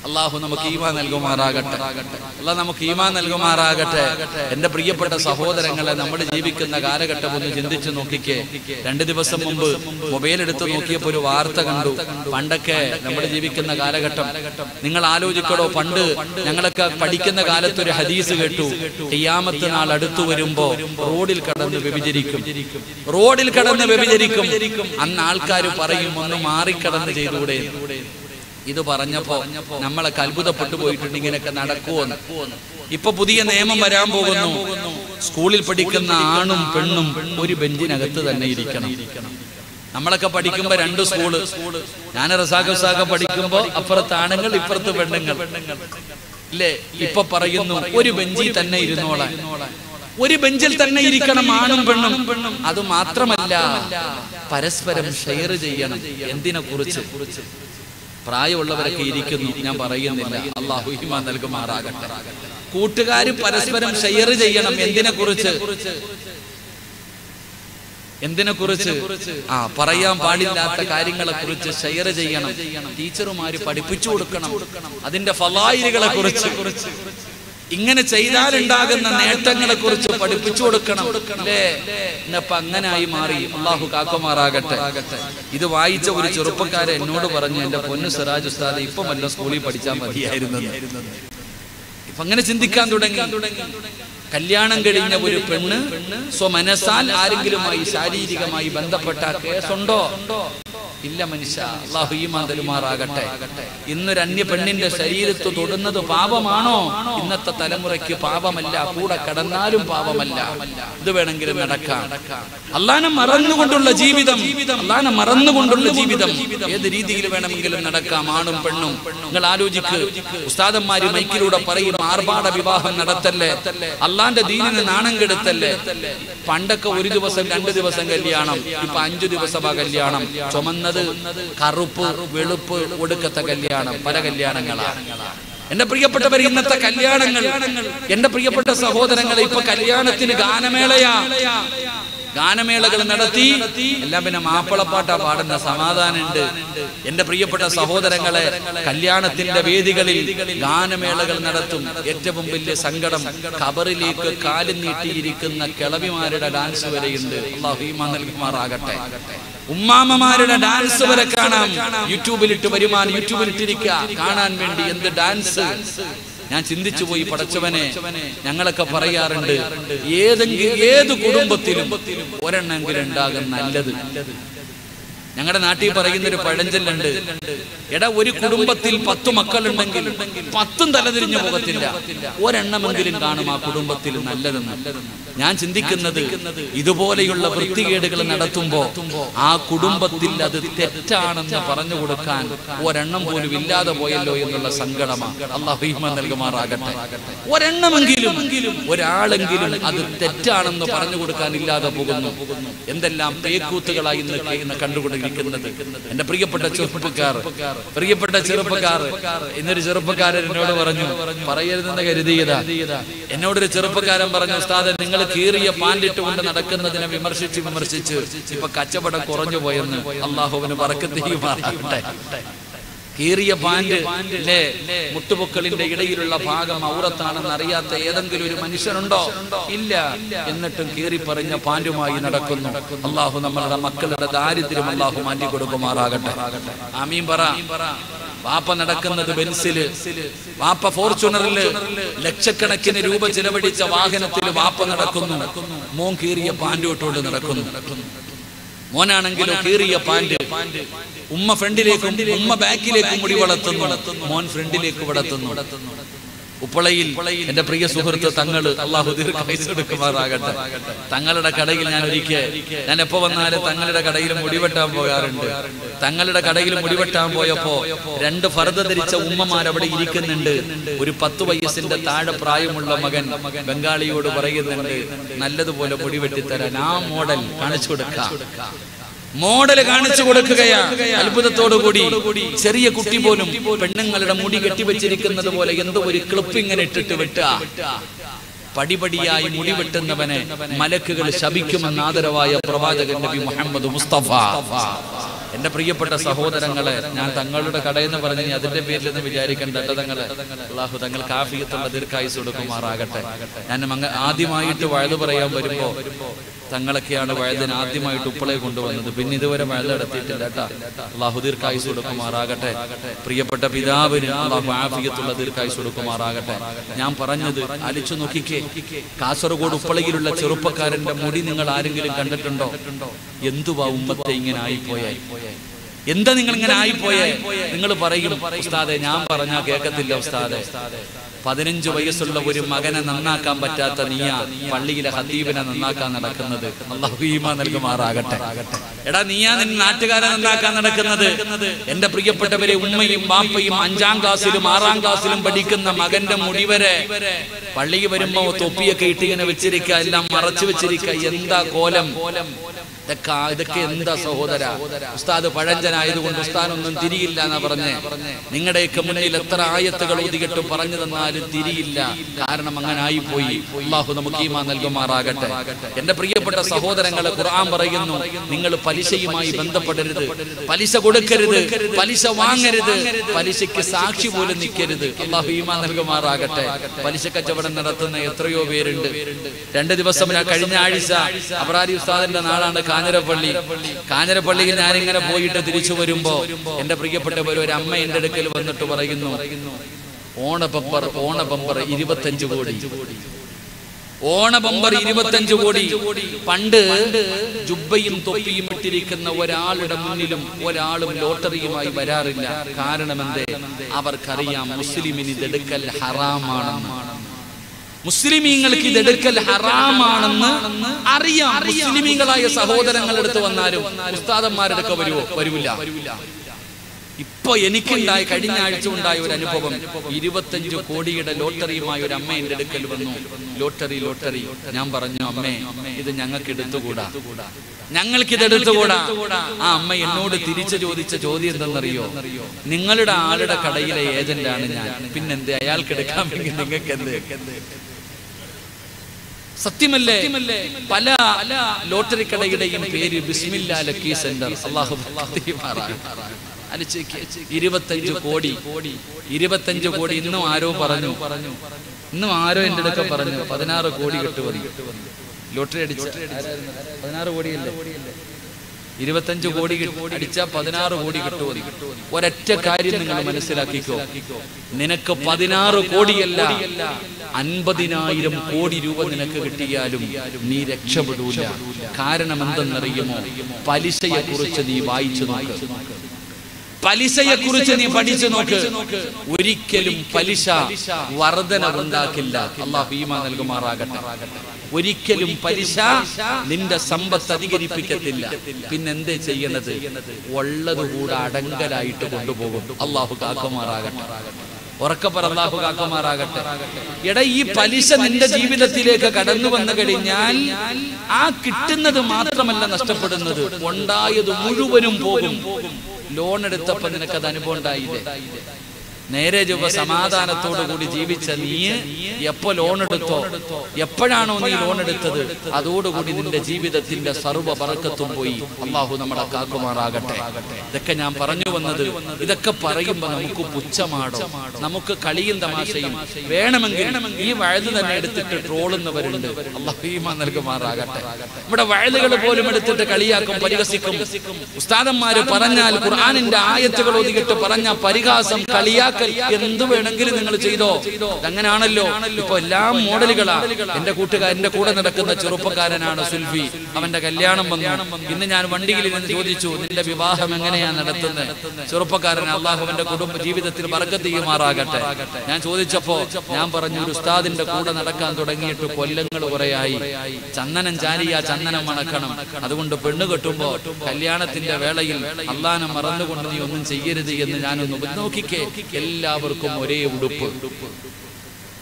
അള്ളാഹു നമുക്ക് ഈമാൻ നൽകുമാറാകട്ടെ അള്ളാഹ് നമുക്ക് ഈമാൻ നൽകുമാറാകട്ടെ എന്റെ പ്രിയപ്പെട്ട സഹോദരങ്ങളെ നമ്മൾ ജീവിക്കുന്ന കാലഘട്ടം ഒന്ന് ചിന്തിച്ചു നോക്കിക്കേ രണ്ട് ദിവസം മുമ്പ് മൊബൈൽ എടുത്ത് നോക്കിയപ്പോൾ ഒരു വാർത്ത കണ്ടു പണ്ടൊക്കെ നമ്മൾ ജീവിക്കുന്ന കാലഘട്ടം നിങ്ങൾ ആലോചിക്കടോ പണ്ട് ഞങ്ങളൊക്കെ പഠിക്കുന്ന കാലത്ത് ഒരു ഹദീസ് കേട്ടു ഖിയാമത്ത് നാൾ അടുത്തു വരുമ്പോ റോഡിൽ കടന്ന് വ്യഭിചരിക്കും റോഡിൽ കടന്ന് വ്യഭിചരിക്കും അന്ന് ആൾക്കാർ പറയും ഒന്ന് മാറിക്കടന്ന് ചെയ്തുകൂടെ ഇത് പറഞ്ഞപ്പോ നമ്മളൊക്കെ അത്ഭുതപ്പെട്ടു പോയിട്ടുണ്ട് ഇങ്ങനെയൊക്കെ നടക്കുമെന്ന് ഇപ്പൊ പുതിയ നിയമം വരാൻ പോകുന്നു സ്കൂളിൽ പഠിക്കുന്ന ആണും പെണ്ണും ഒരു ബെഞ്ചിനകത്ത് തന്നെ ഇരിക്കണം നമ്മളൊക്കെ പഠിക്കുമ്പോ രണ്ട് സ്കൂള് ഞാൻ റസാഖ റസാഖ പഠിക്കുമ്പോ അപ്പുറത്ത് ആണുങ്ങൾ ഇപ്പുറത്ത് പെണ്ണുങ്ങൾ ഇല്ലേ ഇപ്പൊ പറയുന്നു ഒരു ബെഞ്ചിൽ തന്നെ ഇരുന്നോളാൻ ഒരു ബെഞ്ചിൽ തന്നെ ഇരിക്കണം ആണും പെണ്ണും അത് മാത്രമല്ല പരസ്പരം ഷെയർ ചെയ്യണം എന്തിനെ കുറിച്ച് പ്രായമുള്ളവരൊക്കെ ഇരിക്കുന്നു ഞാൻ പറയുന്നില്ല അള്ളാഹു ഹിമ നൽകുമാറാകട്ടെ കൂട്ടുകാർ പരസ്പരം ഷെയർ ചെയ്യണം എന്തിനെ കുറിച്ച് എന്തിനെ കുറിച്ച് ആ പറയാൻ പാടില്ലാത്ത കാര്യങ്ങളെ കുറിച്ച് ഷെയർ ചെയ്യണം ടീച്ചർമാര് പഠിപ്പിച്ചു കൊടുക്കണം അതിന്റെ ഫലായിലുകളെ കുറിച്ച് ഇങ്ങനെ ചെയ്താൽ ഉണ്ടാകുന്ന നേട്ടങ്ങളെ കുറിച്ച് പഠിപ്പിച്ചു കൊടുക്കണം അല്ലേ എന്നപ്പ അങ്ങനായി മാറി അള്ളാഹു കാക്കുമാറാകട്ടെ ഇത് വായിച്ച ഒരു ചെറുപ്പക്കാരൻ എന്നോട് പറഞ്ഞു എന്റെ പൊന്നു സിറാജ് ഉസ്താദ് ഇപ്പൊ വല്ല സ്കൂളിൽ പഠിച്ചാൽ മതിയായിരുന്നു ഇപ്പൊ അങ്ങനെ ചിന്തിക്കാൻ തുടങ്ങി കല്യാണം കഴിഞ്ഞ ഒരു പെണ്ണ് സ്വമനസാൽ ആരെങ്കിലുമായി ശാരീരികമായി ബന്ധപ്പെട്ട കേസുണ്ടോ ഇല്ല മനുഷ്യ അള്ളാഹു ഈമാൻ തരുമാറാകട്ടെ ഇന്നൊരു അന്യ പെണ്ണിന്റെ ശരീരത്ത് തൊടുന്നത് പാപമാണോ ഇന്നത്തെ തലമുറയ്ക്ക് പാപമല്ല കൂടെ കടന്നാലും പാപമല്ല ഇത് വേണമെങ്കിലും നടക്കാം അള്ളാനെ മറന്നുകൊണ്ടുള്ള ജീവിതം അള്ളാനെ മറന്നുകൊണ്ടുള്ള ജീവിതം ഏത് രീതിയിൽ വേണമെങ്കിലും നടക്കാം ആണും പെണ്ണും നിങ്ങൾ ആലോചിക്ക് ഉസ്താദന്മാര് മൈക്കിലൂടെ പറയും ആർഭാട വിവാഹം നടത്തല്ലേ അള്ളാന്റെ ദീനിന് നാണം കെടുത്തല്ലേ പണ്ടൊക്കെ ഒരു ദിവസം രണ്ട് ദിവസം കല്യാണം ഇപ്പൊ അഞ്ചു ദിവസമാ കല്യാണം ചുമന്നത് കറുപ്പ് വെളുപ്പ് ഒടുക്കത്തെ കല്യാണം പല കല്യാണങ്ങളാണ് എന്റെ പ്രിയപ്പെട്ടവർ ഇന്നത്തെ കല്യാണങ്ങൾ എന്റെ പ്രിയപ്പെട്ട സഹോദരങ്ങളെ ഇപ്പൊ കല്യാണത്തിന് ഗാനമേളയാ ഗാനമേളകൾ നടത്തി എല്ലാം പിന്നെ മാപ്പിളപ്പാട്ടാ പാടുന്ന സമാധാനമുണ്ട് എന്റെ പ്രിയപ്പെട്ട സഹോദരങ്ങളെ കല്യാണത്തിന്റെ വേദികളിൽ ഗാനമേളകൾ നടത്തും ഏറ്റവും വലിയ സങ്കടം ഖബറിലേക്ക് കാലും നീട്ടിയിരിക്കുന്ന കിളവിമാരുടെ ഡാൻസ് വരെയുണ്ട് അള്ളാഹു ഈമാൻ നൽകുമാറാകട്ടെ ഉമ്മാമമാരുടെ ഡാൻസ് വരെ കാണാം യൂട്യൂബിലിട്ട് വരുമാൻ യൂട്യൂബിലിട്ടിരിക്കുക കാണാൻ വേണ്ടി എന്ത് ഡാൻസ് ഞാൻ ചിന്തിച്ചു പോയി പടച്ചവനെ ഞങ്ങളൊക്കെ പറയാറുണ്ട് ഏതെങ്കിലും ഏത് കുടുംബത്തിലും ഒരെണ്ണെങ്കിലും ഉണ്ടാകും നല്ലത് ഞങ്ങളുടെ നാട്ടിൽ പറയുന്ന ഒരു പഴഞ്ചൊല്ലുണ്ട് എടാ ഒരു കുടുംബത്തിൽ പത്ത് മക്കളുണ്ടെങ്കിൽ പത്തും തലതിരിഞ്ഞു പോകത്തില്ല ഒരെണ്ണമെങ്കിലും കാണും ആ കുടുംബത്തിൽ നല്ലതെന്ന് ഞാൻ ചിന്തിക്കുന്നത് ഇതുപോലെയുള്ള വൃത്തികേടുകൾ നടത്തുമ്പോ ആ കുടുംബത്തിൽ അത് തെറ്റാണെന്ന് പറഞ്ഞു കൊടുക്കാൻ ഒരെണ്ണം പോലും ഇല്ലാതെ പോയല്ലോ എന്നുള്ള സങ്കടമാണ് അള്ളാഹു ഈമാൻ നൽകുമാറാകട്ടെ ഒരെണ്ണമെങ്കിലും ഒരാളെങ്കിലും അത് തെറ്റാണെന്ന് പറഞ്ഞു കൊടുക്കാൻ ഇല്ലാതെ പോകുന്നു എന്തെല്ലാം പേക്കൂത്തുകളായി ഇന്ന് ഇന്ന് കണ്ടുകൊണ്ടിരിക്കുന്നത് എന്റെ പ്രിയപ്പെട്ട ചെറുപ്പക്കാർ പ്രിയപ്പെട്ട ചെറുപ്പക്കാർ ഇന്നൊരു ചെറുപ്പക്കാരൻ എന്നോട് പറഞ്ഞു പറയരുതെന്ന് കരുതിയതാ എന്നോടൊരു ചെറുപ്പക്കാരൻ പറഞ്ഞു ഉസ്താദ് നിങ്ങൾ കീറിയ പാൻഡിട്ട് കൊണ്ട് നടക്കുന്നതിനെ വിമർശിച്ച് വിമർശിച്ച് ഇപ്പൊ കച്ചവടം കുറഞ്ഞു പോയെന്ന് അള്ളാഹുവിന് പറക്കത്തെയുമാറാകട്ടെ കീറിയ പാൻറ് അല്ലേ മുട്ടുപൊക്കളിന്റെ ഇടയിലുള്ള ഭാഗം ഔറത്താണെന്ന് അറിയാത്ത ഏതെങ്കിലും ഒരു മനുഷ്യനുണ്ടോ ഇല്ല എന്നിട്ടും കീറി പറഞ്ഞ പാൻറ്റുമായി നടക്കുന്നു അള്ളാഹു നമ്മളുടെ മക്കളുടെ ദാരിദ്ര്യം അള്ളാഹു മാറ്റി കൊടുക്കുമാറാകട്ടെ ആമീൻ പറ വാപ്പ നടക്കുന്നത് ബെൻസില് വാപ്പ ഫോർച്യൂണറില് ലക്ഷക്കണക്കിന് രൂപ ചിലവഴിച്ച വാഹനത്തിൽ വാപ്പ നടക്കുന്നു മോൻ കീറിയ പാൻറ് ഇട്ടുകൊണ്ട് നടക്കുന്നു മോനാണെങ്കിലോ കീറിയ പാൻറ് ഉമ്മ ഫ്രണ്ടിലേക്കും ഉമ്മ ബാക്കിലേക്കും മുടി വളർത്തുന്നു മോൻ ഫ്രണ്ടിലേക്ക് വളർത്തുന്നു ഉപ്പളയിൽ എന്റെ പ്രിയ സുഹൃത്ത് തങ്ങള് അള്ളാഹു ദീർഘമാറാകട്ടെ തങ്ങളുടെ കടയിൽ ഞാൻ ഒരിക്കൽ ഞാൻ എപ്പോ വന്നാലും തങ്ങളുടെ കടയിൽ മുടിവെട്ടാൻ പോകാറുണ്ട് തങ്ങളുടെ കടയിൽ മുടിവെട്ടാൻ പോയപ്പോ രണ്ട് ഫർദ ധരിച്ച ഉമ്മമാർ അവിടെ ഇരിക്കുന്നുണ്ട് ഒരു പത്ത് വയസ്സിന്റെ താഴെ പ്രായമുള്ള മകൻ ബംഗാളിയോട് പറയുന്നുണ്ട് നല്ലതുപോലെ മുടി വെട്ടിത്തരാൻ ആ മോഡൽ കാണിച്ചു കൊടുക്കാം മോഡൽ കാണിച്ചു കൊടുക്കുകയാ അത്ഭുതത്തോടു കൂടി ചെറിയ കുട്ടി പോലും പെണ്ണുങ്ങളുടെ മുടി കെട്ടിവെച്ചിരിക്കുന്നത് പോലെ എന്തോ ഒരു ക്ലിപ്പ് ഇങ്ങനെ ഇട്ടിട്ട് വെട്ടുക പടിപടിയായി മുടി വെട്ടുന്നവനെ മലക്കുകൾ ശപിക്കുമെന്ന് ആദരവായ പ്രവാചകൻ നബി മുഹമ്മദ് മുസ്തഫ എന്റെ പ്രിയപ്പെട്ട സഹോദരങ്ങളെ ഞാൻ തങ്ങളുടെ കടയെന്ന് പറഞ്ഞ് ഇനി അതിന്റെ പേരിൽ നിന്ന് വിചാരിക്കേണ്ട കേട്ടോ തങ്ങളെ അള്ളാഹു തങ്ങൾ കാഫിയത്തുള്ള ദീർഘായുസ് കൊടുക്കുമാറാകട്ടെ ഞാൻ മങ്ങ ആദ്യമായിട്ട് വഴുതു പറയാൻ വരുമ്പോ തങ്ങളൊക്കെയാണ് വഴുതിന് ആദ്യമായിട്ട് ഉപ്പളെ കൊണ്ടുവന്നത് പിന്നെ ഇതുവരെ വഴുത നടത്തിയിട്ടില്ല കേട്ടാ അള്ളാഹു ദീർഘായുസ് കൊടുക്കുമാറാകട്ടെ പ്രിയപ്പെട്ട പിതാവിന് അള്ളാഹു ആഫിയത്തുള്ള ദീർഘായുസ് കൊടുക്കുമാറാകട്ടെ ഞാൻ പറഞ്ഞത് അലിച്ചു നോക്കിക്കേ കാസർഗോഡ് ഉപ്പളയിലുള്ള ചെറുപ്പക്കാരന്റെ മുടി നിങ്ങൾ ആരെങ്കിലും കണ്ടിട്ടുണ്ടോ എന്തുവാ ഉമ്മത്തെ ഇങ്ങനെ ആയിപ്പോയായി എന്താ നിങ്ങൾ ഇങ്ങനെ ആയിപ്പോയേ നിങ്ങൾ പറയും ഉസ്താദെ ഞാൻ പറഞ്ഞാ കേൾക്കത്തില്ല ഉസ്താദെ പതിനഞ്ച് വയസ്സുള്ള ഒരു മകനെ നന്നാക്കാൻ പറ്റാത്ത നീയ പള്ളിയിലെ ഹദീബിനെ നന്നാക്കാൻ നടക്കുന്നത് അള്ളാഹു ഈമാ നൽകുമാറാകട്ടെ എടാ നീയാ നിന്റെ നാട്ടുകാരെ നന്നാക്കാൻ നടക്കുന്നത് എന്റെ പ്രിയപ്പെട്ടവരെ ഉമ്മയും ബാപ്പയും അഞ്ചാം ക്ലാസ്സിലും ആറാം ക്ലാസ്സിലും പഠിക്കുന്ന മകന്റെ മുടിവരെ പള്ളിയിൽ വരുമ്പോ തൊപ്പിയൊക്കെ ഇട്ടിങ്ങനെ വെച്ചിരിക്കുക എല്ലാം മറച്ചു വെച്ചിരിക്കുക എന്താ കോലം ഇതൊക്കെ ഇതൊക്കെ എന്താ സഹോദര ഉസ്താദ് പഴഞ്ചനായതുകൊണ്ട് ഉസ്താദൊന്നും തിരിയില്ല എന്നാ പറഞ്ഞേ നിങ്ങളുടെയൊക്കെ മുന്നിൽ എത്ര ആയത്തുകൾ ഒതുകിട്ട് പറഞ്ഞു തന്നാലും തിരിയില്ല കാരണം അങ്ങനെ ആയിപ്പോയി അള്ളാഹു നമുക്ക് ഈമാ നൽകുമാറാകട്ടെ എന്റെ പ്രിയപ്പെട്ട സഹോദരങ്ങളെ ഖുർആൻ പറയുന്നു നിങ്ങൾ പലിശയുമായി ബന്ധപ്പെടരുത് പലിശ കൊടുക്കരുത് പലിശ വാങ്ങരുത് പലിശയ്ക്ക് സാക്ഷി പോലും നിൽക്കരുത് അള്ളാഹു ഈമാ നൽകുമാറാകട്ടെ പലിശ കച്ചവടം നടത്തുന്ന എത്രയോ പേരുണ്ട് രണ്ട് ദിവസം ഞാൻ കഴിഞ്ഞ ആഴ്ച അബ്രാരി ഉസ്താദിന്റെ നാടാണ് കാഞ്ഞിരപ്പള്ളി കാഞ്ഞിരപ്പള്ളിയിൽ ഞാനിങ്ങനെ പോയിട്ട് തിരിച്ചു വരുമ്പോ എന്റെ പ്രിയപ്പെട്ടവർ ഒരു അമ്മ എന്റെ അടുക്കൽ വന്നിട്ട് പറയുന്നു ഓണബമ്പർ ഓണബമ്പർ ഇരുപത്തഞ്ച് കോടി ഓണബമ്പർ ഇരുപത്തഞ്ച് കോടി പണ്ട് ജുബയും തൊപ്പിയും ഇട്ടിരിക്കുന്ന ഒരാളുടെ മുന്നിലും ഒരാളും ലോട്ടറിയുമായി വരാറില്ല കാരണം എന്തേ അവർക്കറിയാം മുസ്ലിമിന് ഇതെടുക്കൽ ഹറാമാണെന്ന് മുസ്ലിമീങ്ങൾക്ക് ഇതെടുക്കൽ ഹറാമാണെന്ന് അറിയാം മുസ്ലിമീങ്ങളായ സഹോദരങ്ങൾ എടുത്ത് വന്നാലും ഉസ്താദന്മാരെടുക്ക വരുവോ വരൂല ഇപ്പൊ എനിക്കുണ്ടായ കഴിഞ്ഞ ആഴ്ച ഉണ്ടായ ഒരു അനുഭവം ഇരുപത്തഞ്ചു കോടിയുടെ ലോട്ടറിയുമായി ഒരു അമ്മ എന്റെ അടുക്കൽ വന്നു ലോട്ടറി ലോട്ടറി ഞാൻ പറഞ്ഞു അമ്മേ ഇത് ഞങ്ങൾക്ക് എടുത്തുകൂടാ ഞങ്ങൾക്ക് ഇത് എടുത്തുകൂടാ ആ അമ്മ എന്നോട് തിരിച്ചു ചോദിച്ച ചോദ്യം എന്തെന്നറിയോ നിങ്ങളുടെ ആളുടെ കടയിലെ ഏജന്റാണ് ഞാൻ പിന്നെന്തേ അയാൾക്ക് എടുക്കാൻ വേണ്ടി നിങ്ങൾക്ക് എന്ത് സത്യമല്ലേ പല ലോട്ടറി കടയുടെയും പേര് ബിസ്മില്ല ലക്കി സെന്റർ അള്ളാഹു ഇരുപത്തഞ്ച് കോടി ഇരുപത്തഞ്ച് കോടി ഇന്നും ആരോ പറഞ്ഞു ഇന്നും ആരോ എന്റെ അടുക്ക പറഞ്ഞു പതിനാറ് കോടി കിട്ടുമതി ലോട്ടറി അടിച്ച പതിനാറ് കോടിയല്ലേ ഇരുപത്തഞ്ച് കോടി അടിച്ച പതിനാറ് കോടി കിട്ടുമതി ഒരൊറ്റ കാര്യം നിങ്ങൾ മനസ്സിലാക്കിക്കോ നിനക്ക് പതിനാറ് കോടിയല്ല അൻപതിനായിരം കോടി രൂപ നിനക്ക് കിട്ടിയാലും നീ രക്ഷപ്പെടൂല കാരണം എന്തെന്നറിയുമോ പലിശയെ കുറിച്ച് നീ വായിച്ചു നോക്ക് പലിശയെ കുറിച്ച് നീ പഠിച്ചു നോക്ക് ഒരിക്കലും പലിശ വർധന ഉണ്ടാക്കില്ല അള്ളാഹു ഈമ നൽകുമാറാകട്ടെ ഒരിക്കലും പലിശ നിന്റെ സമ്പത്ത് അധികരിപ്പിക്കത്തില്ല പിന്നെന്തേ ചെയ്യണത് ഉള്ളത് കൂടെ അടങ്കലായിട്ട് കൊണ്ടുപോകും അള്ളാഹു കാക്കുമാറാകട്ടെ ഉറക്കപ്പറ അള്ളാഹു കാക്കുമാറാകട്ടെ എടാ ഈ പലിശ നിന്റെ ജീവിതത്തിലേക്ക് കടന്നു വന്നു കഴിഞ്ഞാൽ ആ കിട്ടുന്നത് മാത്രമല്ല നഷ്ടപ്പെടുന്നത് ഉണ്ടായത് മുഴുവനും പോകും ലോൺ എടുത്തപ്പോ നിനക്കത് അനുഭവം ഉണ്ടായില്ലേ നേരെ ചൊവ്വ സമാധാനത്തോടു കൂടി ജീവിച്ച നീ എപ്പോ ലോൺ എടുത്തോ എപ്പോഴാണോ നീ ലോൺ എടുത്തത് അതോടുകൂടി നിന്റെ ജീവിതത്തിന്റെ സർവ്വ പറക്കത്തും പോയി അള്ളാഹു നമ്മളെ കാക്കുമാറാകട്ടെ ഇതൊക്കെ ഞാൻ പറഞ്ഞു വന്നത് ഇതൊക്കെ പറയുമ്പോ നമുക്ക് പുച്ഛമാടോ നമുക്ക് കളിയും തമാശയും വേണമെങ്കിൽ ഈ വഴുത് തന്നെ എടുത്തിട്ട് ട്രോളുന്നവരുണ്ട് അള്ളാഹീമ നൽകുമാറാകട്ടെ ഇവിടെ വഴുതുകൾ പോലും എടുത്തിട്ട് കളിയാക്കും പരിഹസിക്കും ഉസ്താദന്മാര് പറഞ്ഞാൽ ഖുർആാനിന്റെ ആയത്തുകൾ ഒതുകിട്ട് പറഞ്ഞ പരിഹാസം കളിയാക്കൽ എന്ത് വേണമെങ്കിലും നിങ്ങൾ ചെയ്തോ അങ്ങനെയാണല്ലോ ഇപ്പൊ എല്ലാം മോഡലുകളാ എന്റെ കൂട്ടുകാരന്റെ കൂടെ നടക്കുന്ന ചെറുപ്പക്കാരനാണ് സുൽഫി അവന്റെ കല്യാണം വന്നു ഇന്ന് ഞാൻ വണ്ടിയിൽ നിന്ന് ചോദിച്ചു നിന്റെ വിവാഹം എങ്ങനെയാ നടത്തുന്നത് ചെറുപ്പക്കാരൻ അള്ളാഹുവിന്റെ കുടുംബ ജീവിതത്തിൽ വർഗത്ത് ചെയ്യുമാറാകട്ടെ ഞാൻ ചോദിച്ചപ്പോ ഞാൻ പറഞ്ഞു ഒരു ഉസ്താദിന്റെ കൂടെ നടക്കാൻ തുടങ്ങിയിട്ട് കൊല്ലങ്ങൾ കുറയായി ചന്ദനം ചാരിയ ചന്ദനം മണക്കണം അതുകൊണ്ട് പെണ്ണ് കെട്ടുമ്പോ കല്യാണത്തിന്റെ വേളയിൽ അള്ളാനെ മറന്നുകൊണ്ട് നീ ഒന്നും ചെയ്യരുത് എന്ന് ഞാനൊന്ന് നോക്കിക്കേ എല്ലാവർക്കും ഒരേ ഉടുപ്പ്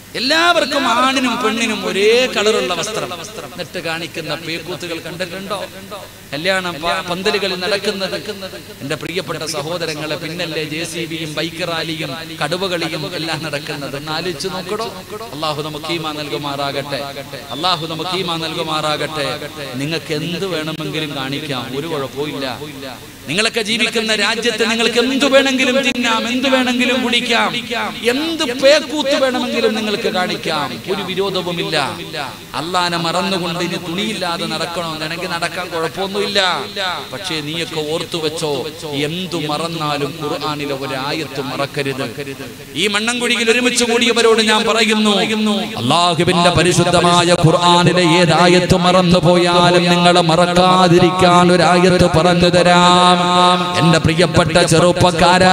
എല്ലാവർക്കും ആണിനും പെണ്ണിനും ഒരേ കളറുള്ള വസ്ത്രം എന്നിട്ട് കാണിക്കുന്ന പേക്കൂത്തുകൾ കണ്ടിട്ടുണ്ടോ കല്യാണം പ- പന്തലുകളിൽ നടക്കുന്നത് എന്റെ പ്രിയപ്പെട്ട സഹോദരങ്ങളെ പിന്നല്ലേ ജെ സി ബിയും ബൈക്ക് റാലിയും കടുവകളിയും എല്ലാം നടക്കുന്നത് ഒന്ന് ആലോചിച്ച് നോക്കടോ അള്ളാഹു നമുക്ക് ഈമാ നൽകുമാറാകട്ടെ അള്ളാഹു നമുക്ക് ഈമാ നൽകുമാറാകട്ടെ നിങ്ങൾക്ക് എന്ത് വേണമെങ്കിലും കാണിക്കാം ഒരു കുഴപ്പമില്ല നിങ്ങളൊക്കെ ജീവിക്കുന്ന രാജ്യത്ത് നിങ്ങൾക്ക് എന്ത് വേണമെങ്കിലും തിന്നാം എന്ത് വേണമെങ്കിലും കുടിക്കാം എന്ത് പേക്കൂത്ത് വേണമെങ്കിലും നിങ്ങൾക്ക് കാണിക്കാം ഒരു വിരോധവുമില്ല അള്ളാനെ മറന്നുകൊണ്ട് ഇനി തുണിയില്ലാതെ നടക്കണോ നിനക്ക് നടക്കാൻ കുഴപ്പമൊന്നുമില്ല പക്ഷേ നീയൊക്കെ ഓർത്തു വെച്ചോ എന്തു മറന്നാലും ഖുർആാനിലെ ഒരു ആയത്ത് മറക്കരുത് ഈ മണ്ണൻകുഴിയിൽ ഒരുമിച്ച് കൂടിയവരോട് ഞാൻ പറയുന്നു അള്ളാഹുവിന്റെ പരിശുദ്ധമായ ഖുർആാനിലെ ഏതായത്ത് മറന്നു പോയാലും നിങ്ങളെ മറക്കാതിരിക്കാൻ ഒരു ആയത്ത് പറഞ്ഞു തരാം എന്റെ പ്രിയപ്പെട്ട ചെറുപ്പക്കാരാ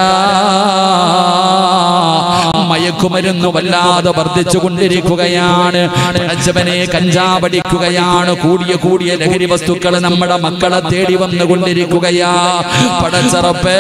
മയക്കുമരുന്ന് വല്ലാതെ വർദ്ധിച്ചു കൊണ്ടിരിക്കുകയാണ് പടച്ചവനെ കഞ്ചാവടിക്കുകയാണ് കൂടിയ കൂടിയ ലഹരി വസ്തുക്കൾ നമ്മുടെ മക്കളെ തേടി വന്നുകൊണ്ടിരിക്കുകയാ പടച്ചറപ്പേ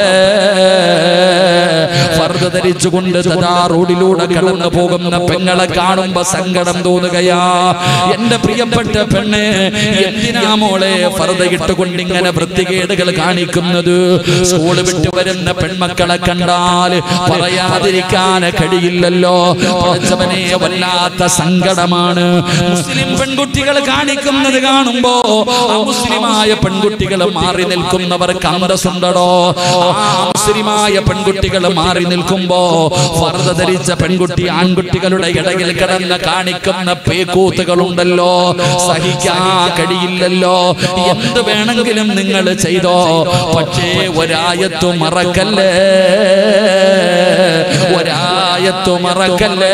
ഫർദ ധരിച്ചുകൊണ്ട് സദാ റോഡിലൂടെ കടന്നു പോകുന്ന പെങ്ങളെ കാണുമ്പോ സങ്കടം തോന്നുകയാ എന്റെ പ്രിയപ്പെട്ട പെണ്ണ് എന്തിനാ മോളെ ഫർദ ഇട്ടുകൊണ്ട് ഇങ്ങനെ വൃത്തികേടുകൾ കാണിക്കുന്നത് സ്കൂൾ വിട്ടു വരുന്ന പെൺമക്കളെ കണ്ടാൽ പറയാതിരിക്കാൻ കഴിയില്ലല്ലോ പടച്ചവനെ വല്ലാത്ത സങ്കടമാണ് മുസ്ലിം പെൺകുട്ടികൾ കാണിക്കുന്നത് കാണുമ്പോ ആ മുസ്ലിമായ പെൺകുട്ടികൾ മാറി നിൽക്കുന്നവർക്ക് അന്തസ്സുണ്ടടോ ആ മുസ്ലിമായ പെൺകുട്ടികൾ മാറി നിൽക്കുമ്പോ ഫർദ ധരിച്ച പെൺകുട്ടി ആൺകുട്ടികളുടെ ഇടയിൽ കിടന്ന് കാണിക്കുന്ന പേക്കൂത്തുകളുണ്ടല്ലോ സഹിക്കാൻ കഴിയില്ലല്ലോ എന്ത് വേണമെങ്കിലും നിങ്ങൾ ചെയ്തോ പക്ഷേ ഒരായത്തു മറക്കല്ലേ ഒരായത്തു മറക്കല്ലേ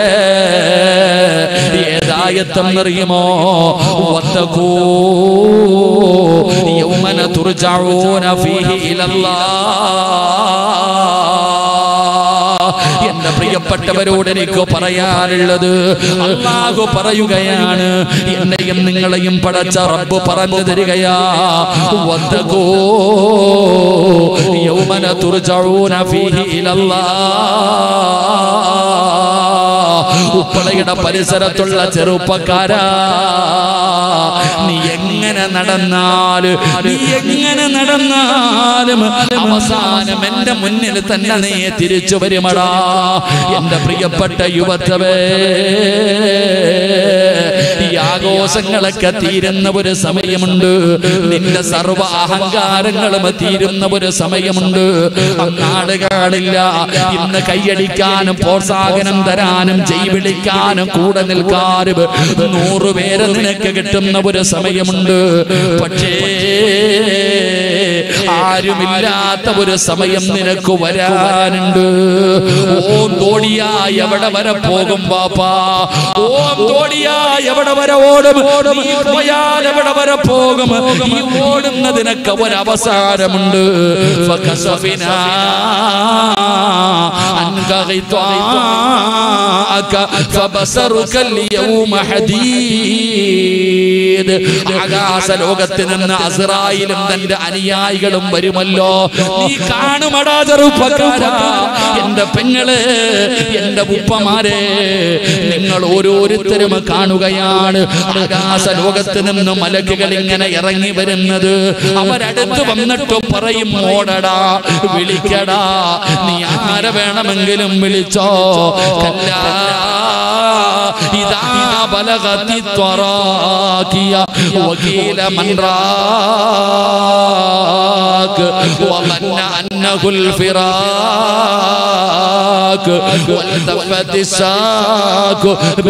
ഏതായത്തെന്നറിയുമോ വത്തകൂ യൗമന തുർജഊന ഫീഹി ഇലല്ലാഹ് എന്റെ പ്രിയപ്പെട്ടവരോട് എനിക്ക് പറയാനുള്ളത് അള്ളാഹു പറയുകയാണ് എന്നെയും നിങ്ങളെയും പടച്ച റബ്ബ് പറഞ്ഞു തരികയാ വത്തകൂ യൗമന തുർജഊന ഫീഹി ഇലല്ലാഹ് ഉപ്പളയുടെ പരിസരത്തുള്ള ചെറുപ്പക്കാരാ നീ എങ്ങനെ നടന്നാലും നീ എങ്ങനെ നടന്നാലും അവസാനം എന്റെ മുന്നിൽ തന്നെ നീ തിരിച്ചു വരുമടാ എന്റെ പ്രിയപ്പെട്ട യുവത്വേ ഈ ആഘോഷങ്ങളൊക്കെ തീരുന്ന ഒരു സമയമുണ്ട് നിന്റെ സർവ അഹങ്കാരങ്ങളും തീരുന്ന ഒരു സമയമുണ്ട് നാട് കാണില്ല ഇന്ന് കൈയടിക്കാനും പ്രോത്സാഹനം തരാനും ജയ് വിളിക്കാനും കൂടെ നിൽക്കാനും നൂറ് പേര് നിനക്ക് കിട്ടുന്ന ഒരു സമയമുണ്ട് പക്ഷേ ആരുമില്ലാത്ത ഒരു സമയം നിനക്ക് വരാനുണ്ട് ഓം തോടിയാ എവിടെ വരെ പോകും പാപ്പാ ഓം തോടിയാ എവിടെ വരെ ഓടും നീ പോയാൽ എവിടെ വരെ പോകും ഈ ഓടുന്നതിനൊക്കെ ഒരു അവസാനമുണ്ട് ഫകസഫിനാ അൻക غطاءك فبصرك اليوم حديد ആകാശ ലോകത്ത് നിന്ന് അസ്രായിലും തന്റെ അനുയായികളും വരുമല്ലോ നീ കാണുമടാ ചെറുപ്പക്കാരാ എന്റെ പെങ്ങള് എന്റെ ഉപ്പമാരെ നിങ്ങൾ ഓരോരുത്തരും കാണുകയാണ് ആകാശ ലോകത്ത് നിന്ന് മലക്കുകൾ ഇങ്ങനെ ഇറങ്ങി വരുന്നത് അവരടുത്ത് വന്നിട്ട് പറയും ഓടടാ വിളിക്കടാ നീ ആരെ വേണമെങ്കിലും വിളിച്ചോ കല്ലാ ഇതാ ബലഗതി ത്വറാക്കിയ വകീല മൻ റാക്ക് വظن أنه الفراق والتفت الساق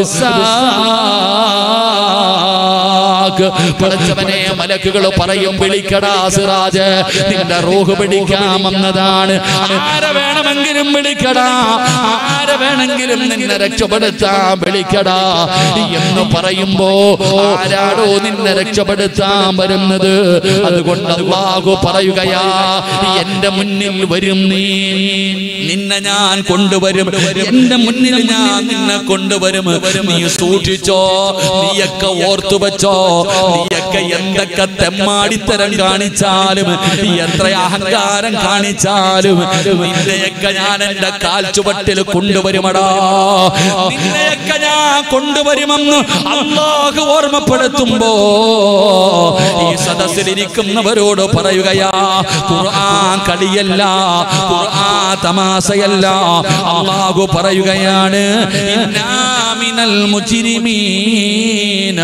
بالساق പടച്ചവനെ മലക്കുകൾ പറയും വിളിക്കടാ സിറാജ് നിന്റെ റൂഹ് പിടിക്കാൻ വന്നതാണ് ആരെ വേണമെങ്കിലും വിളിക്കടാ ആരെ വേണമെങ്കിലും നിന്നെ രക്ഷപ്പെടുത്താൻ വിളിക്കടാ എന്ന് പറയുമ്പോ ആരാടോ നിന്നെ രക്ഷപ്പെടുത്താൻ വരുന്നത് അതുകൊണ്ട് അള്ളാഹു പറയുകയാ എന്റെ മുന്നിൽ വരും നീ നിന്നെ ഞാൻ കൊണ്ടുവരും എന്റെ മുന്നിൽ ഞാൻ നിന്നെ കൊണ്ടുവരും നീ സൂക്ഷിച്ചോ നീയൊക്കെ ഓർത്തു വെച്ചോ നീയൊക്കെ എന്തൊക്കെ തെമ്മാടിത്തരം കാണിച്ചാലും എത്ര അഹങ്കാരം കാണിച്ചാലും നിന്നെയൊക്കെ ഞാൻ എന്റെ കാൽച്ചുവട്ടിൽ കൊണ്ടുവരുമടാ നിന്നെയൊക്കെ ഞാൻ കൊണ്ടുവരുമെന്ന് അള്ളാഹു ഓർമ്മപ്പെടുത്തുമ്പോ ഈ സദസ്സിലിരിക്കുന്നവരോട് പറയുകയാ ഖുർആൻ കളിയല്ല ഖുർആൻ തമാശയല്ല അള്ളാഹു പറയുകയാണ് ഇന്നാ മിനൽ മുജ്രിമീന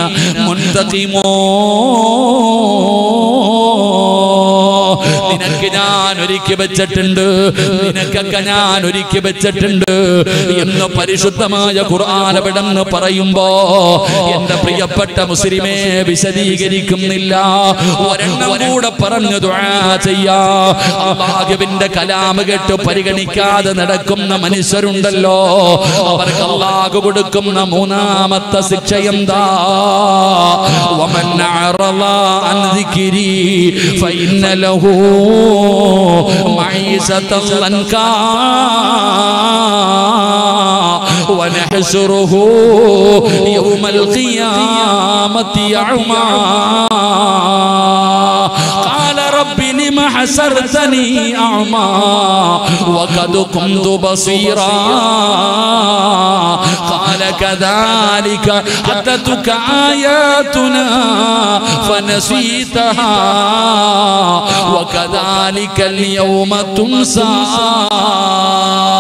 മുൻതഖിമോ നിനക്ക് ഞാൻ ഒരുക്കി വെച്ചിട്ടുണ്ട് നിനക്കൊക്കെ ഞാൻ ഒരുക്കി വെച്ചിട്ടുണ്ട് എന്ന് പരിശുദ്ധമായ ഖുർആാനവിടെന്ന് പറയുമ്പോ എന്റെ പ്രിയപ്പെട്ട മുസ്ലിമേ വിശദീകരിക്കുന്നില്ല ഒരെണ്ണം കൂടെ പറഞ്ഞു ദുആ ചെയ്യാ അള്ളാഹുവിന്റെ കലാമ് കേട്ട് പരിഗണിക്കാതെ നടക്കുന്ന മനുഷ്യരുണ്ടല്ലോ അവർക്ക് അള്ളാഹു കൊടുക്കുന്ന മൂന്നാമത്തെ ശിക്ഷ എന്താ ومن أعرض عن ذكري فإن له معيشة ضنكا ونحشره يوم القيامة أعمى قال رب لم حسرتني أعمى وقد كنت بصيرا قال كذلك أتتك آياتنا فنسيتها وكذلك اليوم تنسى